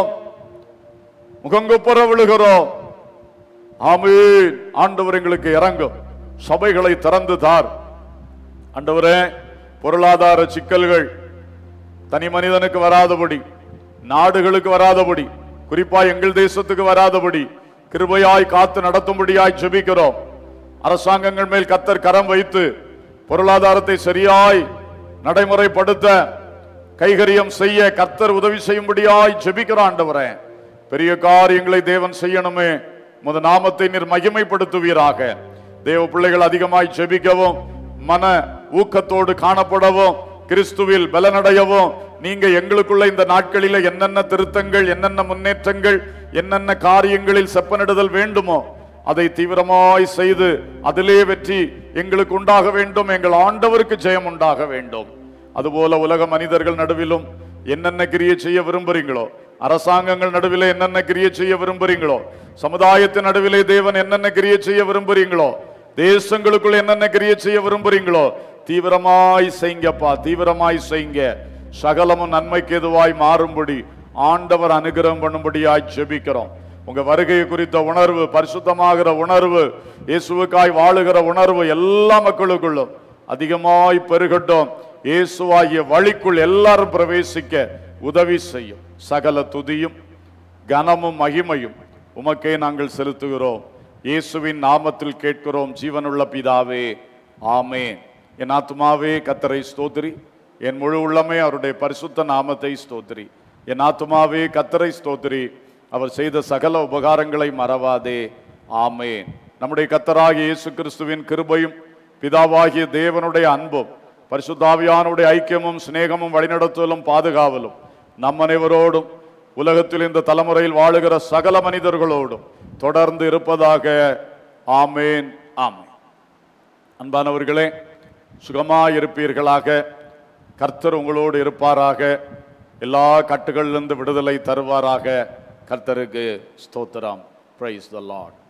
முகங்குப்புற விழுகிறோம் ஆமீன் ஆண்டவர் எங்களுக்கு இறங்கும் சபைகளை திறந்து தார் ஆண்டவரே பொருளாதார சிக்கல்கள் தனி மனிதனுக்கு வராதபடி நாடுகளுக்கு வராதபடி குறிப்பா எங்கள் தேசத்துக்கு வராதபடி கிருபையாய் காத்து நடத்தும்படியாய் ஜெபிக்கிறோம் அரசாங்கங்கள் மேல் கத்தர் கரம் வைத்து பொருளாதாரத்தை சரியாய் நடைமுறைப்படுத்த கைகரியம் செய்ய கர்த்தர் உதவி செய்யும்படியாய் ஜெபிக்கிறோம் ஆண்டவரே பெரிய காரியங்களை தேவன் செய்யணுமே முத நாமத்தை நீர் மகிமைப்படுத்துவீராக தேவ பிள்ளைகள் அதிகமாய் ஜெபிக்கவும் மன ஊக்கத்தோடு காணப்படவும் கிறிஸ்துவில் பலனடையவும் நீங்க எங்களுக்குள்ள இந்த நாட்களில என்னென்ன திருத்தங்கள் என்னென்ன முன்னேற்றங்கள் என்னென்ன காரியங்களில் செப்பனிடுதல் வேண்டுமோ அதை தீவிரமாய் செய்து அதிலே வெற்றி எங்களுக்கு உண்டாக வேண்டும் எங்கள் ஆண்டவருக்கு ஜெயம் உண்டாக வேண்டும் அதுபோல உலக மனிதர்கள் நடுவிலும் என்னென்ன கிரியை செய்ய விரும்புறீங்களோ அரசாங்கங்கள் நடுவிலே என்னென்ன கிரியை செய்ய விரும்புறீங்களோ சமுதாயத்தின் நடுவிலே தேவன் என்னென்ன கிரியை செய்ய விரும்புறீங்களோ தேசங்களுக்குள் என்னென்ன கிரியை செய்ய விரும்புறீங்களோ தீவிரமாய் செய்யுங்கப்பா தீவிரமாய் செய்யுங்க சகலமும் நன்மைக்கு எதுவாய் மாறும்படி ஆண்டவர் அனுகிரகம் பண்ணும்படியாய் ஜெபிக்கிறோம் உங்க வருகை குறித்த உணர்வு பரிசுத்தமாகிற உணர்வு இயேசுவுக்காய் வாழுகிற உணர்வு எல்லா மக்களுக்குள்ளும் அதிகமாய் பெருகட்டும் இயேசுவாகிய வழிக்குள் எல்லாரும் பிரவேசிக்க உதவி செய்யும் சகல துதியும் கனமும் மகிமையும் உமக்கே நாங்கள் செலுத்துகிறோம் இயேசுவின் நாமத்தில் கேட்கிறோம் ஜீவனுள்ள பிதாவே ஆமென் என் ஆத்துமாவே கத்தரை ஸ்தோத்திரி என் முழு உள்ளமே அவருடைய பரிசுத்த நாமத்தை ஸ்தோத்திரி என் ஆத்துமாவே கத்தரை ஸ்தோத்திரி அவர் செய்த சகல உபகாரங்களை மறவாதே ஆமென் நம்முடைய கத்தராகிய இயேசு கிறிஸ்துவின் கிருபையும் பிதாவாகிய தேவனுடைய அன்பும் பரிசுத்தாவியானுடைய ஐக்கியமும் சிநேகமும் வழிநடத்துதலும் பாதுகாவலும் நம் அனைவரோடும் உலகத்தில் இந்த தலைமுறையில் வாழுகிற சகல மனிதர்களோடும் தொடர்ந்து இருப்பதாக ஆமேன் ஆமேன் அன்பானவர்களே சுகமாயிருப்பீர்களாக கர்த்தர் உங்களோடு இருப்பாராக எல்லா கட்டுகளிலிருந்து விடுதலை தருவாராக கர்த்தருக்கு ஸ்தோத்திரம் பிரைஸ் த லார்ட்